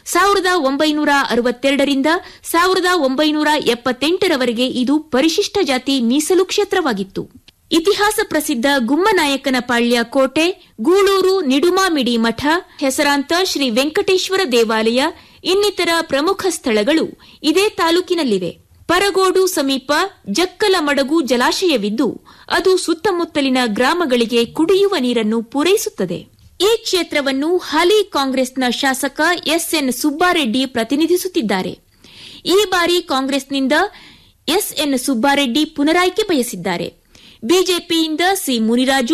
ಸಾವಿರದ ಒಂಬೈನೂರ ಅರವತ್ತೆರಡರಿಂದ ಸಾವಿರದ ಒಂಬೈನೂರ ಎಪ್ಪತ್ತೆಂಟರವರೆಗೆ ಇದು ಪರಿಶಿಷ್ಟ ಜಾತಿ ಮೀಸಲು ಕ್ಷೇತ್ರವಾಗಿತ್ತು ಇತಿಹಾಸ ಪ್ರಸಿದ್ಧ ಗುಮ್ಮನಾಯಕನ ಪಾಳ್ಯ ಕೋಟೆ ಗೂಳೂರು ನಿಡುಮಾಮಿಡಿ ಮಠ ಹೆಸರಾಂತ ಶ್ರೀ ವೆಂಕಟೇಶ್ವರ ದೇವಾಲಯ ಇನ್ನಿತರ ಪ್ರಮುಖ ಸ್ಥಳಗಳು ಇದೇ ತಾಲೂಕಿನಲ್ಲಿವೆ ಪರಗೋಡು ಸಮೀಪ ಜಕ್ಕಲಮಡಗು ಜಲಾಶಯವಿದ್ದು ಅದು ಸುತ್ತಮುತ್ತಲಿನ ಗ್ರಾಮಗಳಿಗೆ ಕುಡಿಯುವ ನೀರನ್ನು ಪೂರೈಸುತ್ತದೆ ಈ ಕ್ಷೇತ್ರವನ್ನು ಹಾಲಿ ಕಾಂಗ್ರೆಸ್ನ ಶಾಸಕ ಎಸ್ಎನ್ ಸುಬ್ಬಾರೆಡ್ಡಿ ಪ್ರತಿನಿಧಿಸುತ್ತಿದ್ದಾರೆ ಈ ಬಾರಿ ಕಾಂಗ್ರೆಸ್ನಿಂದ ಎಸ್ಎನ್ ಸುಬ್ಬಾರೆಡ್ಡಿ ಪುನರಾಯ್ಕೆ ಬಯಸಿದ್ದಾರೆ ಬಿಜೆಪಿಯಿಂದ ಸಿ ಮುನಿರಾಜು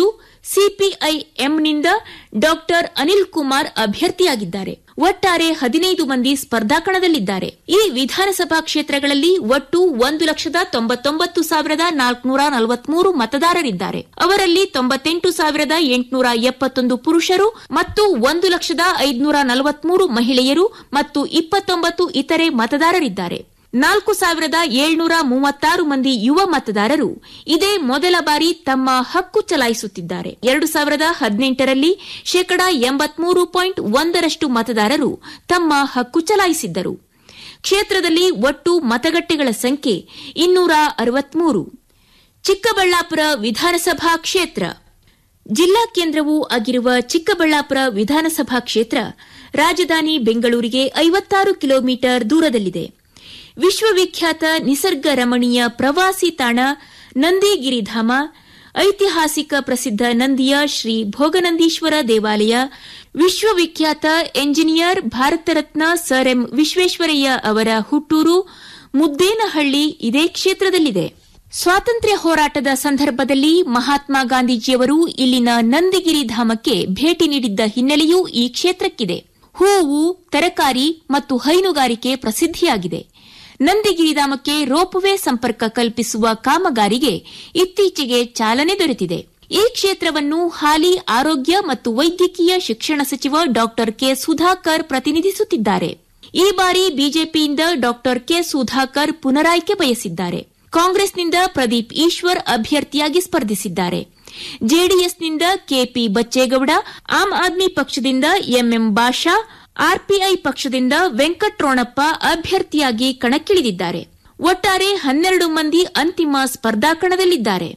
ಸಿಪಿಐಎಂನಿಂದ ಡಾಕ್ಟರ್ ಅನಿಲ್ ಕುಮಾರ್ ಅಭ್ಯರ್ಥಿಯಾಗಿದ್ದಾರೆ ಒಟ್ಟಾರೆ ಹದಿನೈದು ಮಂದಿ ಸ್ಪರ್ಧಾ ಕಣದಲ್ಲಿದ್ದಾರೆ ಈ ವಿಧಾನಸಭಾ ಕ್ಷೇತ್ರಗಳಲ್ಲಿ ಒಟ್ಟು ಒಂದು ಲಕ್ಷದ ತೊಂಬತ್ತೊಂಬತ್ತು ಸಾವಿರದ ನಾಲ್ಕುನೂರ ನಲವತ್ಮೂರು ಮತದಾರರಿದ್ದಾರೆ ಅವರಲ್ಲಿ ತೊಂಬತ್ತೆಂಟು ಸಾವಿರದ ಎಂಟುನೂರ ಎಪ್ಪತ್ತೊಂದು ಪುರುಷರು ಮತ್ತು ಒಂದು ಲಕ್ಷದ ಐದುನೂರ ನಲವತ್ಮೂರು ಮಹಿಳೆಯರು ಮತ್ತು ಇಪ್ಪತ್ತೊಂಬತ್ತು ಇತರೆ ಮತದಾರರಿದ್ದಾರೆ ನಾಲ್ಕು ಸಾವಿರದ ಏಳ್ನೂರ ಮೂವತ್ತಾರು ಮಂದಿ ಯುವ ಮತದಾರರು ಇದೇ ಮೊದಲ ಬಾರಿ ತಮ್ಮ ಹಕ್ಕು ಚಲಾಯಿಸುತ್ತಿದ್ದಾರೆ ಎರಡು ಸಾವಿರದ ಹದಿನೆಂಟರಲ್ಲಿ ಶೇಕಡಾ ಎಂಬತ್ಮೂರು ಪಾಯಿಂಟ್ ಒಂದರಷ್ಟು ಮತದಾರರು ತಮ್ಮ ಹಕ್ಕು ಚಲಾಯಿಸಿದ್ದರು ಕ್ಷೇತ್ರದಲ್ಲಿ ಒಟ್ಟು ಮತಗಟ್ಟೆಗಳ ಸಂಖ್ಯೆ ಇನ್ನೂರ ಅರವತ್ಮೂರು ಚಿಕ್ಕಬಳ್ಳಾಪುರ ವಿಧಾನಸಭಾ ಕ್ಷೇತ್ರ ಜಿಲ್ಲಾ ಕೇಂದ್ರವೂ ಆಗಿರುವ ಚಿಕ್ಕಬಳ್ಳಾಪುರ ವಿಧಾನಸಭಾ ಕ್ಷೇತ್ರ ರಾಜಧಾನಿ ಬೆಂಗಳೂರಿಗೆ ಐವತ್ತಾರು ಕಿಲೋಮೀಟರ್ ದೂರದಲ್ಲಿದೆ ವಿಶ್ವವಿಖ್ಯಾತ ನಿಸರ್ಗ ರಮಣೀಯ ಪ್ರವಾಸಿ ತಾಣ ನಂದಿಗಿರಿಧಾಮ ಐತಿಹಾಸಿಕ ಪ್ರಸಿದ್ಧ ನಂದಿಯ ಶ್ರೀ ಭೋಗನಂದೀಶ್ವರ ದೇವಾಲಯ ವಿಶ್ವವಿಖ್ಯಾತ engineer Bharat Ratna sir M Visvesvaraya ಅವರ ಹುಟ್ಟೂರು ಮುದ್ದೇನಹಳ್ಳಿ ಇದೇ ಕ್ಷೇತ್ರದಲ್ಲಿದೆ ಸ್ವಾತಂತ್ರ್ಯ ಹೋರಾಟದ ಸಂದರ್ಭದಲ್ಲಿ ಮಹಾತ್ಮ ಗಾಂಧೀಜಿಯವರು ಇಲ್ಲಿನ ನಂದಿಗಿರಿ ಧಾಮಕ್ಕೆ ಭೇಟಿ ನೀಡಿದ್ದ ಹಿನ್ನೆಲೆಯೂ ಈ ಕ್ಷೇತ್ರಕ್ಕಿದೆ ಹೂವು ತರಕಾರಿ ಮತ್ತು ಹೈನುಗಾರಿಕೆ ಪ್ರಸಿದ್ಧಿಯಾಗಿದೆ ನಂದಿಗಿರಿಧಾಮಕ್ಕೆ ರೋಪ್ವೇ ಸಂಪರ್ಕ ಕಲ್ಪಿಸುವ ಕಾಮಗಾರಿಗೆ ಇತ್ತೀಚೆಗೆ ಚಾಲನೆ ದೊರೆತಿದೆ ಈ ಕ್ಷೇತ್ರವನ್ನು ಹಾಲಿ ಆರೋಗ್ಯ ಮತ್ತು ವೈದ್ಯಕೀಯ ಶಿಕ್ಷಣ ಸಚಿವ ಡಾ ಕೆ ಸುಧಾಕರ್ ಪ್ರತಿನಿಧಿಸುತ್ತಿದ್ದಾರೆ ಈ ಬಾರಿ ಬಿಜೆಪಿಯಿಂದ ಡಾ ಕೆ ಸುಧಾಕರ್ ಪುನರಾಯ್ಕೆ ಬಯಸಿದ್ದಾರೆ ಕಾಂಗ್ರೆಸ್ನಿಂದ ಪ್ರದೀಪ್ ಈಶ್ವರ್ ಅಭ್ಯರ್ಥಿಯಾಗಿ ಸ್ಪರ್ಧಿಸಿದ್ದಾರೆ ಜೆಡಿಎಸ್ನಿಂದ ಕೆಪಿ ಬಚ್ಚೇಗೌಡ ಆಮ್ ಆದ್ಮಿ ಪಕ್ಷದಿಂದ ಎಂಎಂ ಬಾಷಾ ಆರ್ಪಿಐ ಪಕ್ಷದಿಂದ ವೆಂಕಟ್ರೋಣಪ್ಪ ಅಭ್ಯರ್ಥಿಯಾಗಿ ಕಣಕ್ಕಿಳಿದಿದ್ದಾರೆ ಒಟ್ಟಾರೆ ಹನ್ನೆರಡು ಮಂದಿ ಅಂತಿಮ ಸ್ಪರ್ಧಾ ಕಣದಲ್ಲಿದ್ದಾರೆ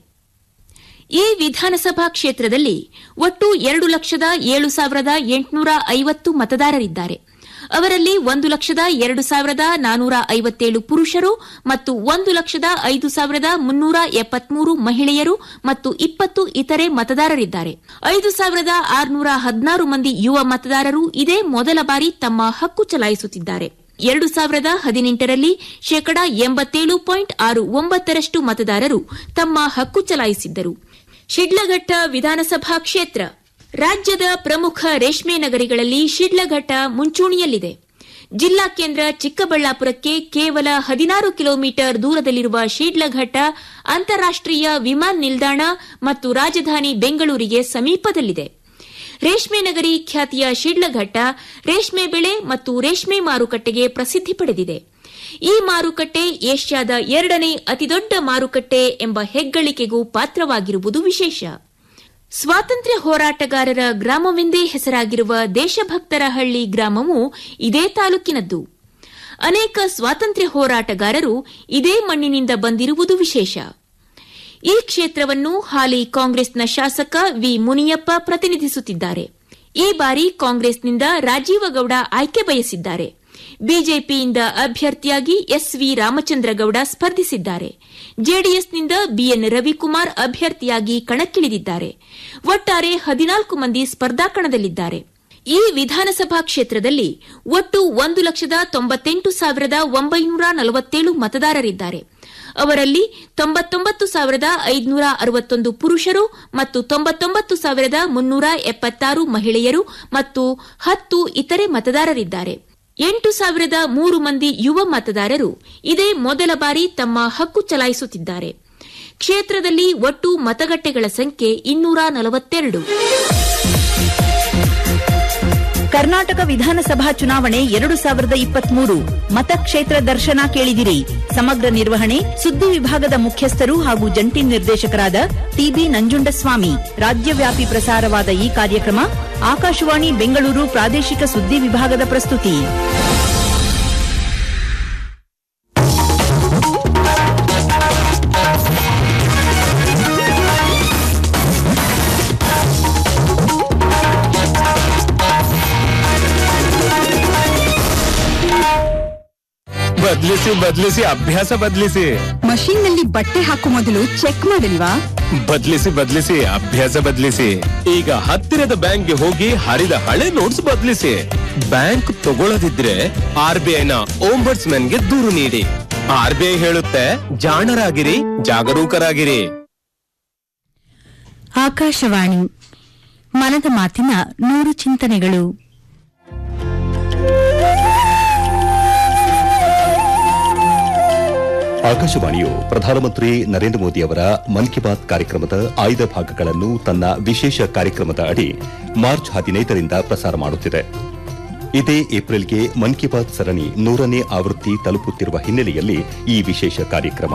ಈ ವಿಧಾನಸಭಾ ಕ್ಷೇತ್ರದಲ್ಲಿ ಒಟ್ಟು ಎರಡು ಲಕ್ಷದ ಏಳು ಸಾವಿರದ ಎಂಟುನೂರ ಐವತ್ತು ಮತದಾರರಿದ್ದಾರೆ ಅವರಲ್ಲಿ ಒಂದು ಲಕ್ಷದ ಎರಡು ಸಾವಿರದ ನಾನೂರ ಐವತ್ತೇಳು ಪುರುಷರು ಮತ್ತು ಒಂದು ಲಕ್ಷದ ಐದು ಸಾವಿರದ ಮುನ್ನೂರ ಎಪ್ಪತ್ಮೂರು ಮಹಿಳೆಯರು ಮತ್ತು ಇಪ್ಪತ್ತು ಇತರೆ ಮತದಾರರಿದ್ದಾರೆ ಐದು ಸಾವಿರದ ಆರುನೂರ ಹದಿನಾರು ಮಂದಿ ಯುವ ಮತದಾರರು ಇದೇ ಮೊದಲ ಬಾರಿ ತಮ್ಮ ಹಕ್ಕು ಚಲಾಯಿಸುತ್ತಿದ್ದಾರೆ ಎರಡು ಸಾವಿರದ ಹದಿನೆಂಟರಲ್ಲಿ ಶೇಕಡಾ ಎಂಬತ್ತೇಳು ಪಾಯಿಂಟ್ ಆರು ಒಂಬತ್ತರಷ್ಟು ಮತದಾರರು ತಮ್ಮ ಹಕ್ಕು ಚಲಾಯಿಸಿದ್ದರು ಶಿಡ್ಲಘಟ್ಟ ವಿಧಾನಸಭಾ ಕ್ಷೇತ್ರ ರಾಜ್ಯದ ಪ್ರಮುಖ ರೇಷ್ಮೆ ನಗರಿಗಳಲ್ಲಿ ಶಿಡ್ಲಘಟ್ಟ ಮುಂಚೂಣಿಯಲ್ಲಿದೆ ಜಿಲ್ಲಾ ಕೇಂದ್ರ ಚಿಕ್ಕಬಳ್ಳಾಪುರಕ್ಕೆ ಕೇವಲ ಹದಿನಾರು ಕಿಲೋಮೀಟರ್ ದೂರದಲ್ಲಿರುವ ಶಿಡ್ಲಘಟ್ಟ ಅಂತಾರಾಷ್ಟೀಯ ವಿಮಾನ ನಿಲ್ದಾಣ ಮತ್ತು ರಾಜಧಾನಿ ಬೆಂಗಳೂರಿಗೆ ಸಮೀಪದಲ್ಲಿದೆ ರೇಷ್ಮೆ ನಗರಿ ಖ್ಯಾತಿಯ ಶಿಡ್ಲಘಟ್ಟ ರೇಷ್ಮೆ ಬೆಳೆ ಮತ್ತು ರೇಷ್ಮೆ ಮಾರುಕಟ್ಟೆಗೆ ಪ್ರಸಿದ್ಧಿ ಪಡೆದಿದೆ ಈ ಮಾರುಕಟ್ಟೆ ಏಷ್ಯಾದ ಎರಡನೇ ಅತಿದೊಡ್ಡ ಮಾರುಕಟ್ಟೆ ಎಂಬ ಹೆಗ್ಗಳಿಕೆಗೂ ಪಾತ್ರವಾಗಿರುವುದು ವಿಶೇಷ ಸ್ವಾತಂತ್ರ್ಯ ಹೋರಾಟಗಾರರ ಗ್ರಾಮವೆಂದೇ ಹೆಸರಾಗಿರುವ ದೇಶಭಕ್ತರ ಹಳ್ಳಿ ಗ್ರಾಮವು ಇದೇ ತಾಲೂಕಿನದ್ದು ಅನೇಕ ಸ್ವಾತಂತ್ರ್ಯ ಹೋರಾಟಗಾರರು ಇದೇ ಮಣ್ಣಿನಿಂದ ಬಂದಿರುವುದು ವಿಶೇಷ ಈ ಕ್ಷೇತ್ರವನ್ನು ಹಾಲಿ ಕಾಂಗ್ರೆಸ್ನ ಶಾಸಕ ವಿ ಮುನಿಯಪ್ಪ ಪ್ರತಿನಿಧಿಸುತ್ತಿದ್ದಾರೆ ಈ ಬಾರಿ ಕಾಂಗ್ರೆಸ್ನಿಂದ ರಾಜೀವಗೌಡ ಆಯ್ಕೆ ಬಯಸಿದ್ದಾರೆ ಬಿಜೆಪಿಯಿಂದ ಅಭ್ಯರ್ಥಿಯಾಗಿ ಎಸ್ವಿ ರಾಮಚಂದ್ರಗೌಡ ಸ್ಪರ್ಧಿಸಿದ್ದಾರೆ ಜೆಡಿಎಸ್ನಿಂದ ಬಿಎನ್ ರವಿಕುಮಾರ್ ಅಭ್ಯರ್ಥಿಯಾಗಿ ಕಣಕ್ಕಿಳಿದಿದ್ದಾರೆ ಒಟ್ಟಾರೆ ಹದಿನಾಲ್ಕು ಮಂದಿ ಸ್ಪರ್ಧಾ ಕಣದಲ್ಲಿದ್ದಾರೆ ಈ ವಿಧಾನಸಭಾ ಕ್ಷೇತ್ರದಲ್ಲಿ ಒಟ್ಟು ಒಂದು ಲಕ್ಷದ ತೊಂಬತ್ತೆಂಟು ಸಾವಿರದ ಒಂಬೈನೂರ ನಲವತ್ತೇಳು ಮತದಾರರಿದ್ದಾರೆ ಅವರಲ್ಲಿ ತೊಂಬತ್ತೊಂಬತ್ತು ಸಾವಿರದ ಐದುನೂರ ಅರವತ್ತೊಂದು ಪುರುಷರು ಮತ್ತು ತೊಂಬತ್ತೊಂಬತ್ತು ಸಾವಿರದ ಮುನ್ನೂರ ಎಪ್ಪತ್ತಾರು ಮಹಿಳೆಯರು ಮತ್ತು ಹತ್ತು ಇತರೆ ಮತದಾರರಿದ್ದಾರೆ ಎಂಟು ಸಾವಿರದ ಮೂರು ಮಂದಿ ಯುವ ಮತದಾರರು ಇದೇ ಮೊದಲ ಬಾರಿ ತಮ್ಮ ಹಕ್ಕು ಚಲಾಯಿಸುತ್ತಿದ್ದಾರೆ ಕ್ಷೇತ್ರದಲ್ಲಿ ಒಟ್ಟು ಮತಗಟ್ಟೆಗಳ ಸಂಖ್ಯೆ ಇನ್ನೂರ ನಲವತ್ತೆರಡು ಕರ್ನಾಟಕ ವಿಧಾನಸಭಾ ಚುನಾವಣೆ ಎರಡು ಸಾವಿರದ ಇಪ್ಪತ್ಮೂರು ಮತಕ್ಷೇತ್ರ ದರ್ಶನ ಕೇಳಿದಿರಿ ಸಮಗ್ರ ನಿರ್ವಹಣೆ ಸುದ್ದಿ ವಿಭಾಗದ ಮುಖ್ಯಸ್ಥರು ಹಾಗೂ ಜಂಟಿ ನಿರ್ದೇಶಕರಾದ ಟಿಬಿ ನಂಜುಂಡಸ್ವಾಮಿ ರಾಜ್ಯವ್ಯಾಪಿ ಪ್ರಸಾರವಾದ ಈ ಕಾರ್ಯಕ್ರಮ ಆಕಾಶವಾಣಿ ಬೆಂಗಳೂರು ಪ್ರಾದೇಶಿಕ ಸುದ್ದಿ ವಿಭಾಗದ ಪ್ರಸ್ತುತಿ ಬದ್ಲಿಸಿ ಬದ್ಲಿಸಿ ಅಭ್ಯಾಸ ಬದ್ಲಿಸಿ ಮಷೀನ್ ನಲ್ಲಿ ಬಟ್ಟೆ ಹಾಕೋ ಮೊದಲು ಚೆಕ್ ಮಾಡಿಲ್ವಾ ಬದ್ಲಿಸಿ ಬದ್ಲಿಸಿ ಅಭ್ಯಾಸ ಬದ್ಲಿಸಿ ಈಗ ಹತ್ತಿರದ ಬ್ಯಾಂಕ್ಗೆ ಹೋಗಿ ಹರಿದ ಹಳೆ ನೋಟ್ಸ್ ಬದ್ಲಿಸಿ ಬ್ಯಾಂಕ್ ತಗೊಳ್ಳದಿದ್ರೆ ಆರ್ ಬಿ ಐನ ಗೆ ದೂರು ನೀಡಿ ಆರ್ ಬಿ ಐ ಹೇಳುತ್ತೆ ಜಾಣರಾಗಿರಿ ಜಾಗರೂಕರಾಗಿರಿ ಆಕಾಶವಾಣಿ ಮನದ ಮಾತಿನ ನೂರು ಚಿಂತನೆಗಳು ಆಕಾಶವಾಣಿಯು ಪ್ರಧಾನಮಂತ್ರಿ ನರೇಂದ್ರ ಮೋದಿ ಅವರ ಮನ್ ಕಿ ಬಾತ್ ಕಾರ್ಯಕ್ರಮದ ಆಯ್ದ ಭಾಗಗಳನ್ನು ತನ್ನ ವಿಶೇಷ ಕಾರ್ಯಕ್ರಮದ ಅಡಿ ಮಾರ್ಚ್ ಹದಿನೈದರಿಂದ ಪ್ರಸಾರ ಮಾಡುತ್ತಿದೆ ಇದೇ ಏಪ್ರಿಲ್ಗೆ ಮನ್ ಕಿ ಬಾತ್ ಸರಣಿ ನೂರನೇ ಆವೃತ್ತಿ ತಲುಪುತ್ತಿರುವ ಹಿನ್ನೆಲೆಯಲ್ಲಿ ಈ ವಿಶೇಷ ಕಾರ್ಯಕ್ರಮ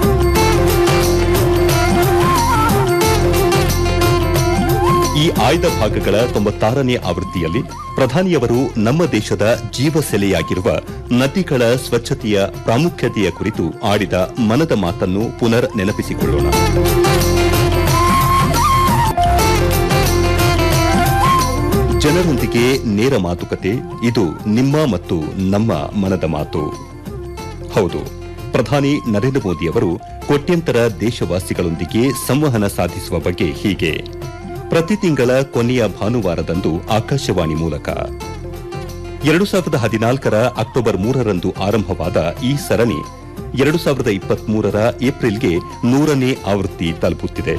ಈ ಆಯ್ದ ಭಾಗಗಳ ತೊಂಬತ್ತಾರನೇ ಆವೃತ್ತಿಯಲ್ಲಿ ಪ್ರಧಾನಿಯವರು ನಮ್ಮ ದೇಶದ ಜೀವಸೆಲೆಯಾಗಿರುವ ನದಿಗಳ ಸ್ವಚ್ಛತೆಯ ಪ್ರಾಮುಖ್ಯತೆಯ ಕುರಿತು ಆಡಿದ ಮನದ ಮಾತನ್ನು ಪುನರ್ ನೆನಪಿಸಿಕೊಳ್ಳೋಣ ಜನರೊಂದಿಗೆ ನೇರ ಮಾತುಕತೆ ಇದು ನಿಮ್ಮ ಮತ್ತು ನಮ್ಮ ಮನದ ಮಾತು ಹೌದು ಪ್ರಧಾನಿ ನರೇಂದ್ರ ಮೋದಿಯವರು ಕೋಟ್ಯಂತರ ದೇಶವಾಸಿಗಳೊಂದಿಗೆ ಸಂವಹನ ಸಾಧಿಸುವ ಬಗ್ಗೆ ಹೀಗೆ ಪ್ರತಿ ತಿಂಗಳ ಕೊನೆಯ ಭಾನುವಾರದಂದು ಆಕಾಶವಾಣಿ ಮೂಲಕ ಎರಡು ಸಾವಿರದ ಹದಿನಾಲ್ಕರ ಅಕ್ಟೋಬರ್ ಮೂರರಂದು ಆರಂಭವಾದ ಈ ಸರಣಿ ಎರಡು ಸಾವಿರದ ಇಪ್ಪತ್ಮೂರರ ಏಪ್ರಿಲ್ಗೆ ನೂರನೇ ಆವೃತ್ತಿ ತಲುಪುತ್ತಿದೆ